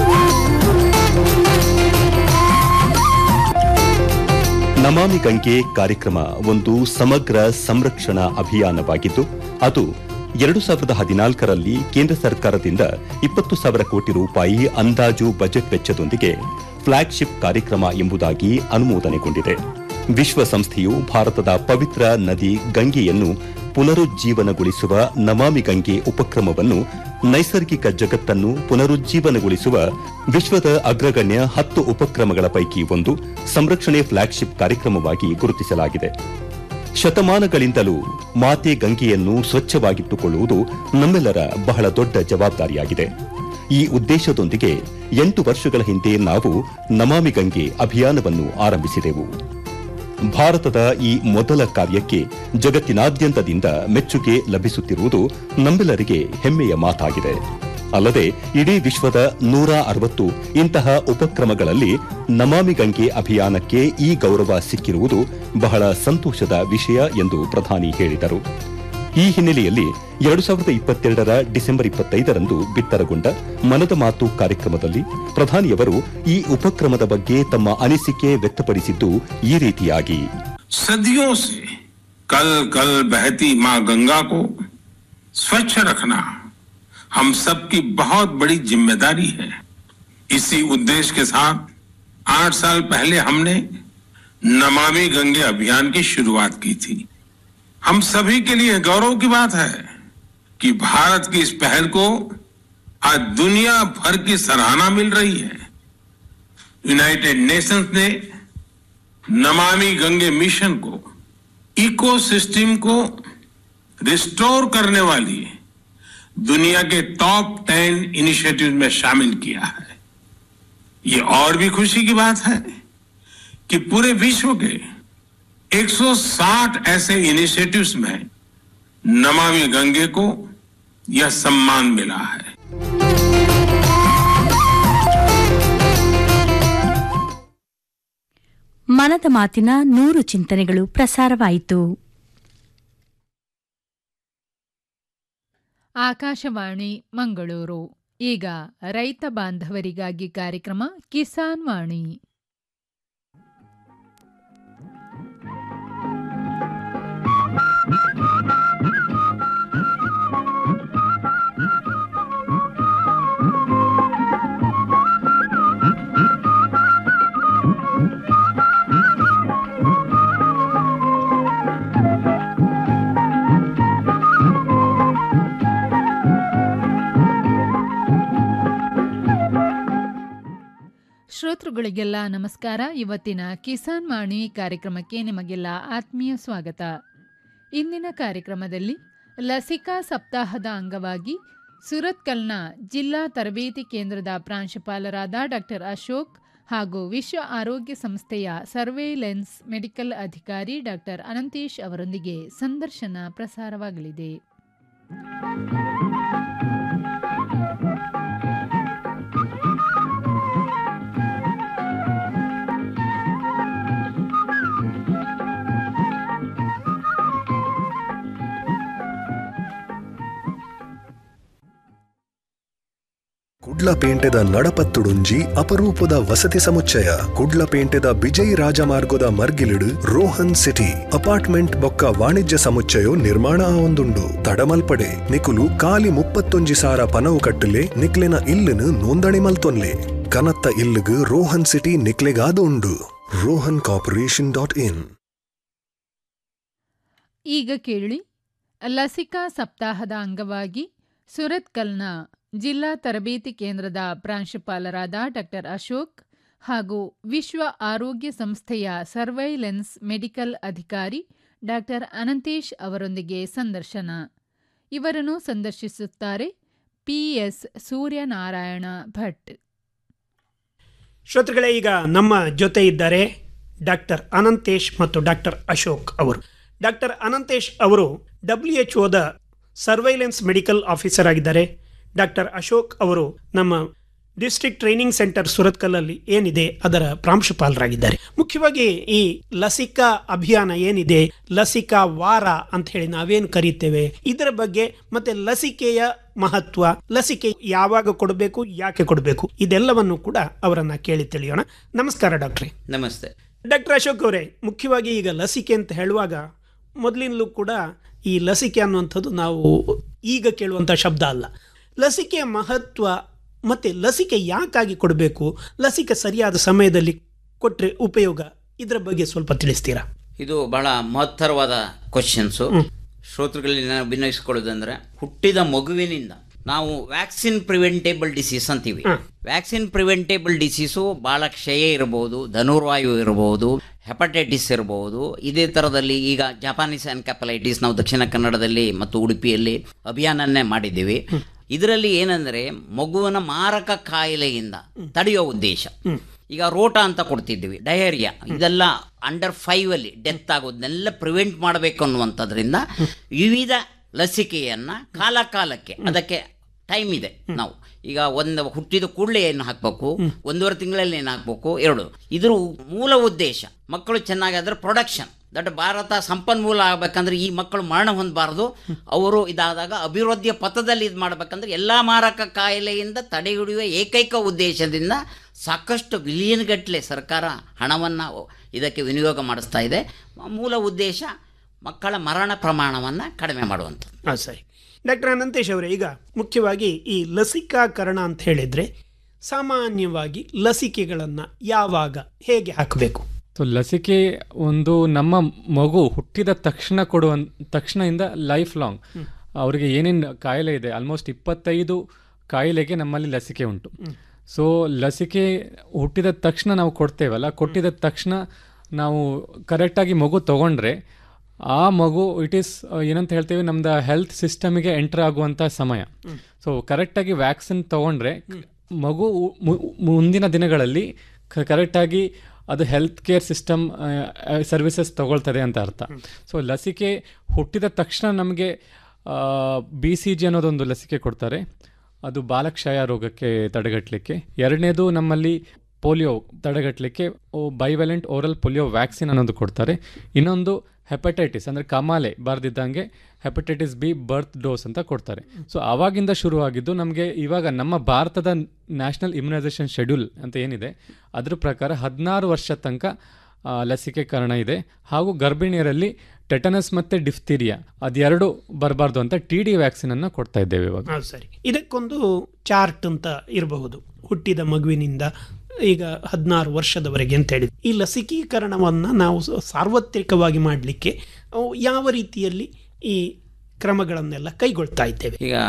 ನಮಾಮಿ ಗಂಗೆ ಕಾರ್ಯಕ್ರಮ ಒಂದು ಸಮಗ್ರ ಸಂರಕ್ಷಣಾ ಅಭಿಯಾನವಾಗಿದ್ದು ಅದು ಎರಡು ಸಾವಿರದ ಹದಿನಾಲ್ಕರಲ್ಲಿ ಕೇಂದ್ರ ಸರ್ಕಾರದಿಂದ ಇಪ್ಪತ್ತು ಸಾವಿರ ಕೋಟಿ ರೂಪಾಯಿ ಅಂದಾಜು ಬಜೆಟ್ ವೆಚ್ಚದೊಂದಿಗೆ ಫ್ಲಾಗ್ಶಿಪ್ ಕಾರ್ಯಕ್ರಮ ಎಂಬುದಾಗಿ ಅನುಮೋದನೆಗೊಂಡಿದೆ ವಿಶ್ವಸಂಸ್ಥೆಯು ಭಾರತದ ಪವಿತ್ರ ನದಿ ಗಂಗೆಯನ್ನು ಪುನರುಜ್ಜೀವನಗೊಳಿಸುವ ನಮಾಮಿ ಗಂಗೆ ಉಪಕ್ರಮವನ್ನು ನೈಸರ್ಗಿಕ ಜಗತ್ತನ್ನು ಪುನರುಜ್ಜೀವನಗೊಳಿಸುವ ವಿಶ್ವದ ಅಗ್ರಗಣ್ಯ ಹತ್ತು ಉಪಕ್ರಮಗಳ ಪೈಕಿ ಒಂದು ಸಂರಕ್ಷಣೆ ಫ್ಲಾಗ್ಶಿಪ್ ಕಾರ್ಯಕ್ರಮವಾಗಿ ಗುರುತಿಸಲಾಗಿದೆ ಶತಮಾನಗಳಿಂದಲೂ ಮಾತೆ ಗಂಗೆಯನ್ನು ಸ್ವಚ್ಛವಾಗಿಟ್ಟುಕೊಳ್ಳುವುದು ನಮ್ಮೆಲ್ಲರ ಬಹಳ ದೊಡ್ಡ ಜವಾಬ್ದಾರಿಯಾಗಿದೆ ಈ ಉದ್ದೇಶದೊಂದಿಗೆ ಎಂಟು ವರ್ಷಗಳ ಹಿಂದೆ ನಾವು ನಮಾಮಿ ಗಂಗೆ ಅಭಿಯಾನವನ್ನು ಆರಂಭಿಸಿದೆವು ಭಾರತದ ಈ ಮೊದಲ ಕಾರ್ಯಕ್ಕೆ ಜಗತ್ತಿನಾದ್ಯಂತದಿಂದ ಮೆಚ್ಚುಗೆ ಲಭಿಸುತ್ತಿರುವುದು ನಮ್ಮೆಲ್ಲರಿಗೆ ಹೆಮ್ಮೆಯ ಮಾತಾಗಿದೆ ಅಲ್ಲದೆ ಇಡೀ ವಿಶ್ವದ ನೂರ ಅರವತ್ತು ಇಂತಹ ಉಪಕ್ರಮಗಳಲ್ಲಿ ನಮಾಮಿ ಗಂಗೆ ಅಭಿಯಾನಕ್ಕೆ ಈ ಗೌರವ ಸಿಕ್ಕಿರುವುದು ಬಹಳ ಸಂತೋಷದ ವಿಷಯ ಎಂದು ಪ್ರಧಾನಿ ಹೇಳಿದರು ಈ ಹಿನ್ನೆಲೆಯಲ್ಲಿ ಎರಡು ಸಾವಿರದ ಇಪ್ಪತ್ತೆರಡರ ಡಿಸೆಂಬರ್ ಇಪ್ಪತ್ತೈದರಂದು ಬಿತ್ತರಗೊಂಡ ಮನದ ಮಾತು ಕಾರ್ಯಕ್ರಮದಲ್ಲಿ ಪ್ರಧಾನಿಯವರು ಈ ಉಪಕ್ರಮದ ಬಗ್ಗೆ ತಮ್ಮ ಅನಿಸಿಕೆ ವ್ಯಕ್ತಪಡಿಸಿದ್ದು ಈ ರೀತಿಯಾಗಿ सदियों से कल कल बहती मां गंगा को स्वच्छ रखना हम सबकी बहुत बड़ी जिम्मेदारी है इसी उद्देश्य के साथ आठ साल पहले हमने नमामि गंगे अभियान की शुरुआत की थी हम सभी के लिए गौरव की बात है कि भारत की इस पहल को आज दुनिया भर की सराहना मिल रही है यूनाइटेड नेशंस ने नमामि गंगे मिशन को इकोसिस्टम को रिस्टोर करने वाली दुनिया के टॉप टेन इनिशिएटिव में शामिल किया है ये और भी खुशी की बात है कि पूरे विश्व के 160 ऐसे इनिशिएटिव्स में नमामि गंगे को यह सम्मान मिला है ಮನದ ಮಾತಿನ ನೂರು ಚಿಂತನೆಗಳು ಪ್ರಸಾರವಾಯಿತು ಆಕಾಶವಾಣಿ ಮಂಗಳೂರು ಈಗ ರೈತ ಬಾಂಧವರಿಗಾಗಿ ಕಾರ್ಯಕ್ರಮ ಕಿಸಾನ್ ವಾಣಿ ಶ್ರೋತೃಗಳಿಗೆಲ್ಲ ನಮಸ್ಕಾರ ಇವತ್ತಿನ ಕಿಸಾನ್ ವಾಣಿ ಕಾರ್ಯಕ್ರಮಕ್ಕೆ ನಿಮಗೆಲ್ಲ ಆತ್ಮೀಯ ಸ್ವಾಗತ ಇಂದಿನ ಕಾರ್ಯಕ್ರಮದಲ್ಲಿ ಲಸಿಕಾ ಸಪ್ತಾಹದ ಅಂಗವಾಗಿ ಸುರತ್ಕಲ್ನ ಜಿಲ್ಲಾ ತರಬೇತಿ ಕೇಂದ್ರದ ಪ್ರಾಂಶುಪಾಲರಾದ ಡಾಕ್ಟರ್ ಅಶೋಕ್ ಹಾಗೂ ವಿಶ್ವ ಆರೋಗ್ಯ ಸಂಸ್ಥೆಯ ಸರ್ವೇಲೆನ್ಸ್ ಮೆಡಿಕಲ್ ಅಧಿಕಾರಿ ಡಾಕ್ಟರ್ ಅನಂತೇಶ್ ಅವರೊಂದಿಗೆ ಸಂದರ್ಶನ ಪ್ರಸಾರವಾಗಲಿದೆ ಕುಡ್ಲಪೇಂಟೆದ ನಡಪತ್ತುಡುಂಜಿ ಅಪರೂಪದ ವಸತಿ ಸಮುಚ್ಚಯ ಕುಡ್ಲಪೇಂಟೆದ ಬಿಜೈ ರಾಜಮಾರ್ಗದ ಮರ್ಗಿಲಿಡು ರೋಹನ್ ಸಿಟಿ ಅಪಾರ್ಟ್ಮೆಂಟ್ ಬೊಕ್ಕ ವಾಣಿಜ್ಯ ಸಮುಚ್ಚಯೋ ನಿರ್ಮಾಣ ಆವೊಂದುಂಡು ತಡಮಲ್ಪಡೆ ನಿಕುಲು ಕಾಲಿ ಮುಪ್ಪತ್ತೊಂಜಿ ಸಾರ ಪನವು ಕಟ್ಟಲೆ ನಿಕ್ಲೆನ ಇಲ್ಲುನು ನೋಂದಣಿ ಮಲ್ತೊನ್ಲೆ ಕನತ್ತ ಇಲ್ಲುಗು ರೋಹನ್ ಸಿಟಿ ನಿಕ್ಲೆಗಾದು ಉಂಡು ರೋಹನ್ ಕಾರ್ಪೊರೇಷನ್ ಡಾಟ್ ಇನ್ ಈಗ ಕೇಳಿ ಲಸಿಕಾ ಸಪ್ತಾಹದ ಅಂಗವಾಗಿ ಸುರತ್ಕಲ್ನ ಜಿಲ್ಲಾ ತರಬೇತಿ ಕೇಂದ್ರದ ಪ್ರಾಂಶುಪಾಲರಾದ ಡಾಕ್ಟರ್ ಅಶೋಕ್ ಹಾಗೂ ವಿಶ್ವ ಆರೋಗ್ಯ ಸಂಸ್ಥೆಯ ಸರ್ವೈಲೆನ್ಸ್ ಮೆಡಿಕಲ್ ಅಧಿಕಾರಿ ಡಾಕ್ಟರ್ ಅನಂತೇಶ್ ಅವರೊಂದಿಗೆ ಸಂದರ್ಶನ ಇವರನ್ನು ಸಂದರ್ಶಿಸುತ್ತಾರೆ ಪಿಎಸ್ ಸೂರ್ಯನಾರಾಯಣ ಭಟ್ ಶ್ರೋತೃಗಳೇ ಈಗ ನಮ್ಮ ಜೊತೆ ಇದ್ದಾರೆ ಡಾಕ್ಟರ್ ಅನಂತೇಶ್ ಮತ್ತು ಡಾಕ್ಟರ್ ಅಶೋಕ್ ಅವರು ಡಾಕ್ಟರ್ ಅನಂತೇಶ್ ಅವರು ಡಬ್ಲ್ಯೂ ಎಚ್ ಒದ ಸರ್ವೈಲೆನ್ಸ್ ಮೆಡಿಕಲ್ ಆಫೀಸರ್ ಆಗಿದ್ದಾರೆ ಡಾಕ್ಟರ್ ಅಶೋಕ್ ಅವರು ನಮ್ಮ ಡಿಸ್ಟ್ರಿಕ್ಟ್ ಟ್ರೈನಿಂಗ್ ಸೆಂಟರ್ ಸುರತ್ಕಲ್ಲಲ್ಲಿ ಏನಿದೆ ಅದರ ಪ್ರಾಂಶುಪಾಲರಾಗಿದ್ದಾರೆ ಮುಖ್ಯವಾಗಿ ಈ ಲಸಿಕಾ ಅಭಿಯಾನ ಏನಿದೆ ಲಸಿಕಾ ವಾರ ಅಂತ ಹೇಳಿ ನಾವೇನು ಕರೀತೇವೆ ಇದರ ಬಗ್ಗೆ ಮತ್ತೆ ಲಸಿಕೆಯ ಮಹತ್ವ ಲಸಿಕೆ ಯಾವಾಗ ಕೊಡಬೇಕು ಯಾಕೆ ಕೊಡಬೇಕು ಇದೆಲ್ಲವನ್ನು ಕೂಡ ಅವರನ್ನ ಕೇಳಿ ತಿಳಿಯೋಣ ನಮಸ್ಕಾರ ಡಾಕ್ಟ್ರೆ ನಮಸ್ತೆ ಡಾಕ್ಟರ್ ಅಶೋಕ್ ಅವರೇ ಮುಖ್ಯವಾಗಿ ಈಗ ಲಸಿಕೆ ಅಂತ ಹೇಳುವಾಗ ಮೊದಲಿನಲ್ಲೂ ಕೂಡ ಈ ಲಸಿಕೆ ಅನ್ನುವಂಥದ್ದು ನಾವು ಈಗ ಕೇಳುವಂಥ ಶಬ್ದ ಅಲ್ಲ ಲಸಿಕೆಯ ಮಹತ್ವ ಮತ್ತು ಲಸಿಕೆ ಯಾಕಾಗಿ ಕೊಡಬೇಕು ಲಸಿಕೆ ಸರಿಯಾದ ಸಮಯದಲ್ಲಿ ಕೊಟ್ಟರೆ ಉಪಯೋಗ ಇದರ ಬಗ್ಗೆ ಸ್ವಲ್ಪ ತಿಳಿಸ್ತೀರಾ ಇದು ಬಹಳ ಮಹತ್ತರವಾದ ಕ್ವಶನ್ಸು ಶ್ರೋತೃಗಳಲ್ಲಿ ನಾನು ಭಿನ್ನವಿಸಿಕೊಳ್ಳೋದಂದ್ರೆ ಹುಟ್ಟಿದ ಮಗುವಿನಿಂದ ನಾವು ವ್ಯಾಕ್ಸಿನ್ ಪ್ರಿವೆಂಟೇಬಲ್ ಡಿಸೀಸ್ ಅಂತೀವಿ ವ್ಯಾಕ್ಸಿನ್ ಪ್ರಿವೆಂಟೇಬಲ್ ಡಿಸೀಸು ಭಾಳ ಕ್ಷಯ ಇರಬಹುದು ಧನುರ್ವಾಯು ಇರಬಹುದು ಹೆಪಟೈಟಿಸ್ ಇರಬಹುದು ಇದೇ ಥರದಲ್ಲಿ ಈಗ ಜಪಾನೀಸ್ ಎನ್ಕ್ಯಾಪಲೈಟಿಸ್ ನಾವು ದಕ್ಷಿಣ ಕನ್ನಡದಲ್ಲಿ ಮತ್ತು ಉಡುಪಿಯಲ್ಲಿ ಅಭಿಯಾನನ್ನೇ ಮಾಡಿದ್ದೀವಿ ಇದರಲ್ಲಿ ಏನಂದ್ರೆ ಮಗುವಿನ ಮಾರಕ ಕಾಯಿಲೆಯಿಂದ ತಡೆಯೋ ಉದ್ದೇಶ ಈಗ ರೋಟ ಅಂತ ಕೊಡ್ತಿದ್ವಿ ಡಯರಿಯಾ ಇದೆಲ್ಲ ಅಂಡರ್ ಫೈವ್ ಅಲ್ಲಿ ಡೆತ್ ಆಗೋದನ್ನೆಲ್ಲ ಪ್ರಿವೆಂಟ್ ಮಾಡಬೇಕು ಅನ್ನುವಂಥದ್ರಿಂದ ವಿವಿಧ ಲಸಿಕೆಯನ್ನ ಕಾಲ ಕಾಲಕ್ಕೆ ಅದಕ್ಕೆ ಟೈಮ್ ಇದೆ ನಾವು ಈಗ ಒಂದು ಹುಟ್ಟಿದ ಕೂಡಲೇ ಏನು ಹಾಕಬೇಕು ಒಂದೂವರೆ ತಿಂಗಳಲ್ಲಿ ಏನು ಹಾಕಬೇಕು ಎರಡು ಇದ್ರ ಮೂಲ ಉದ್ದೇಶ ಮಕ್ಕಳು ಚೆನ್ನಾಗಾದ್ರೆ ಪ್ರೊಡಕ್ಷನ್ ದಟ್ ಭಾರತ ಸಂಪನ್ಮೂಲ ಆಗ್ಬೇಕಂದ್ರೆ ಈ ಮಕ್ಕಳು ಮರಣ ಹೊಂದಬಾರ್ದು ಅವರು ಇದಾದಾಗ ಅಭಿವೃದ್ಧಿಯ ಪಥದಲ್ಲಿ ಇದು ಮಾಡ್ಬೇಕಂದ್ರೆ ಎಲ್ಲ ಮಾರಕ ಕಾಯಿಲೆಯಿಂದ ತಡೆ ಹಿಡಿಯುವ ಏಕೈಕ ಉದ್ದೇಶದಿಂದ ಸಾಕಷ್ಟು ಬಿಲಿಯನ್ ಗಟ್ಟಲೆ ಸರ್ಕಾರ ಹಣವನ್ನು ಇದಕ್ಕೆ ವಿನಿಯೋಗ ಮಾಡಿಸ್ತಾ ಇದೆ ಮೂಲ ಉದ್ದೇಶ ಮಕ್ಕಳ ಮರಣ ಪ್ರಮಾಣವನ್ನು ಕಡಿಮೆ ಮಾಡುವಂಥದ್ದು ಹಾಂ ಸರಿ ಡಾಕ್ಟರ್ ಅನಂತೇಶ್ ಅವರೇ ಈಗ ಮುಖ್ಯವಾಗಿ ಈ ಲಸಿಕಾಕರಣ ಅಂತ ಹೇಳಿದ್ರೆ ಸಾಮಾನ್ಯವಾಗಿ ಲಸಿಕೆಗಳನ್ನು ಯಾವಾಗ ಹೇಗೆ ಹಾಕಬೇಕು ಸೊ ಲಸಿಕೆ ಒಂದು ನಮ್ಮ ಮಗು ಹುಟ್ಟಿದ ತಕ್ಷಣ ಕೊಡುವ ತಕ್ಷಣದಿಂದ ಲೈಫ್ ಲಾಂಗ್ ಅವರಿಗೆ ಏನೇನು ಕಾಯಿಲೆ ಇದೆ ಆಲ್ಮೋಸ್ಟ್ ಇಪ್ಪತ್ತೈದು ಕಾಯಿಲೆಗೆ ನಮ್ಮಲ್ಲಿ ಲಸಿಕೆ ಉಂಟು ಸೊ ಲಸಿಕೆ ಹುಟ್ಟಿದ ತಕ್ಷಣ ನಾವು ಕೊಡ್ತೇವಲ್ಲ ಕೊಟ್ಟಿದ ತಕ್ಷಣ ನಾವು ಕರೆಕ್ಟಾಗಿ ಮಗು ತಗೊಂಡ್ರೆ ಆ ಮಗು ಇಟ್ ಈಸ್ ಏನಂತ ಹೇಳ್ತೇವೆ ನಮ್ದು ಹೆಲ್ತ್ ಸಿಸ್ಟಮಿಗೆ ಎಂಟರ್ ಆಗುವಂಥ ಸಮಯ ಸೊ ಕರೆಕ್ಟಾಗಿ ವ್ಯಾಕ್ಸಿನ್ ತಗೊಂಡ್ರೆ ಮಗು ಮು- ಮುಂದಿನ ದಿನಗಳಲ್ಲಿ ಕರೆಕ್ಟಾಗಿ ಅದು ಹೆಲ್ತ್ ಕೇರ್ ಸಿಸ್ಟಮ್ ಸರ್ವಿಸಸ್ ತಗೊಳ್ತದೆ ಅಂತ ಅರ್ಥ ಸೊ ಲಸಿಕೆ ಹುಟ್ಟಿದ ತಕ್ಷಣ ನಮಗೆ ಬಿ ಸಿ ಜಿ ಅನ್ನೋದೊಂದು ಲಸಿಕೆ ಕೊಡ್ತಾರೆ ಅದು ಬಾಲಕ್ಷಯ ರೋಗಕ್ಕೆ ತಡೆಗಟ್ಟಲಿಕ್ಕೆ ಎರಡನೇದು ನಮ್ಮಲ್ಲಿ ಪೋಲಿಯೋ ತಡೆಗಟ್ಟಲಿಕ್ಕೆ ಬೈವೆಲೆಂಟ್ ಓರಲ್ ಪೋಲಿಯೋ ವ್ಯಾಕ್ಸಿನ್ ಅನ್ನೋದು ಕೊಡ್ತಾರೆ ಇನ್ನೊಂದು ಹೆಪಟೈಟಿಸ್ ಅಂದರೆ ಕಮಾಲೆ ಬಾರ್ದಿದ್ದಂಗೆ ಹೆಪಟೈಟಿಸ್ ಬಿ ಬರ್ತ್ ಡೋಸ್ ಅಂತ ಕೊಡ್ತಾರೆ ಸೊ ಆವಾಗಿಂದ ಶುರುವಾಗಿದ್ದು ನಮಗೆ ಇವಾಗ ನಮ್ಮ ಭಾರತದ ನ್ಯಾಷನಲ್ ಇಮ್ಯುನೈಸೇಷನ್ ಶೆಡ್ಯೂಲ್ ಅಂತ ಏನಿದೆ ಅದ್ರ ಪ್ರಕಾರ ಹದಿನಾರು ವರ್ಷ ತನಕ ಆ, ಲಸಿಕೆಕರಣ ಇದೆ ಹಾಗೂ ಗರ್ಭಿಣಿಯರಲ್ಲಿ ಟೆಟನಸ್ ಮತ್ತು ಡಿಫ್ತೀರಿಯಾ ಅದೆರಡು ಬರಬಾರ್ದು ಅಂತ ಟಿ ಡಿ ವ್ಯಾಕ್ಸಿನನ್ನು ಕೊಡ್ತಾ ಇದ್ದೇವೆ ಇವಾಗ ಹಾಂ ಸರಿ ಇದಕ್ಕೊಂದು ಚಾರ್ಟ್ ಅಂತ ಇರಬಹುದು ಹುಟ್ಟಿದ ಮಗುವಿನಿಂದ ಈಗ ಹದಿನಾರು ವರ್ಷದವರೆಗೆ ಅಂತ ಹೇಳಿ ಈ ಲಸಿಕೀಕರಣವನ್ನು ನಾವು ಸ- ಸಾರ್ವತ್ರಿಕವಾಗಿ ಮಾಡಲಿಕ್ಕೆ ಯಾವ ರೀತಿಯಲ್ಲಿ ಈ ಕ್ರಮಗಳನ್ನೆಲ್ಲ ಕೈಗೊಳ್ತಾ ಇದ್ದೇವೆ ಈಗ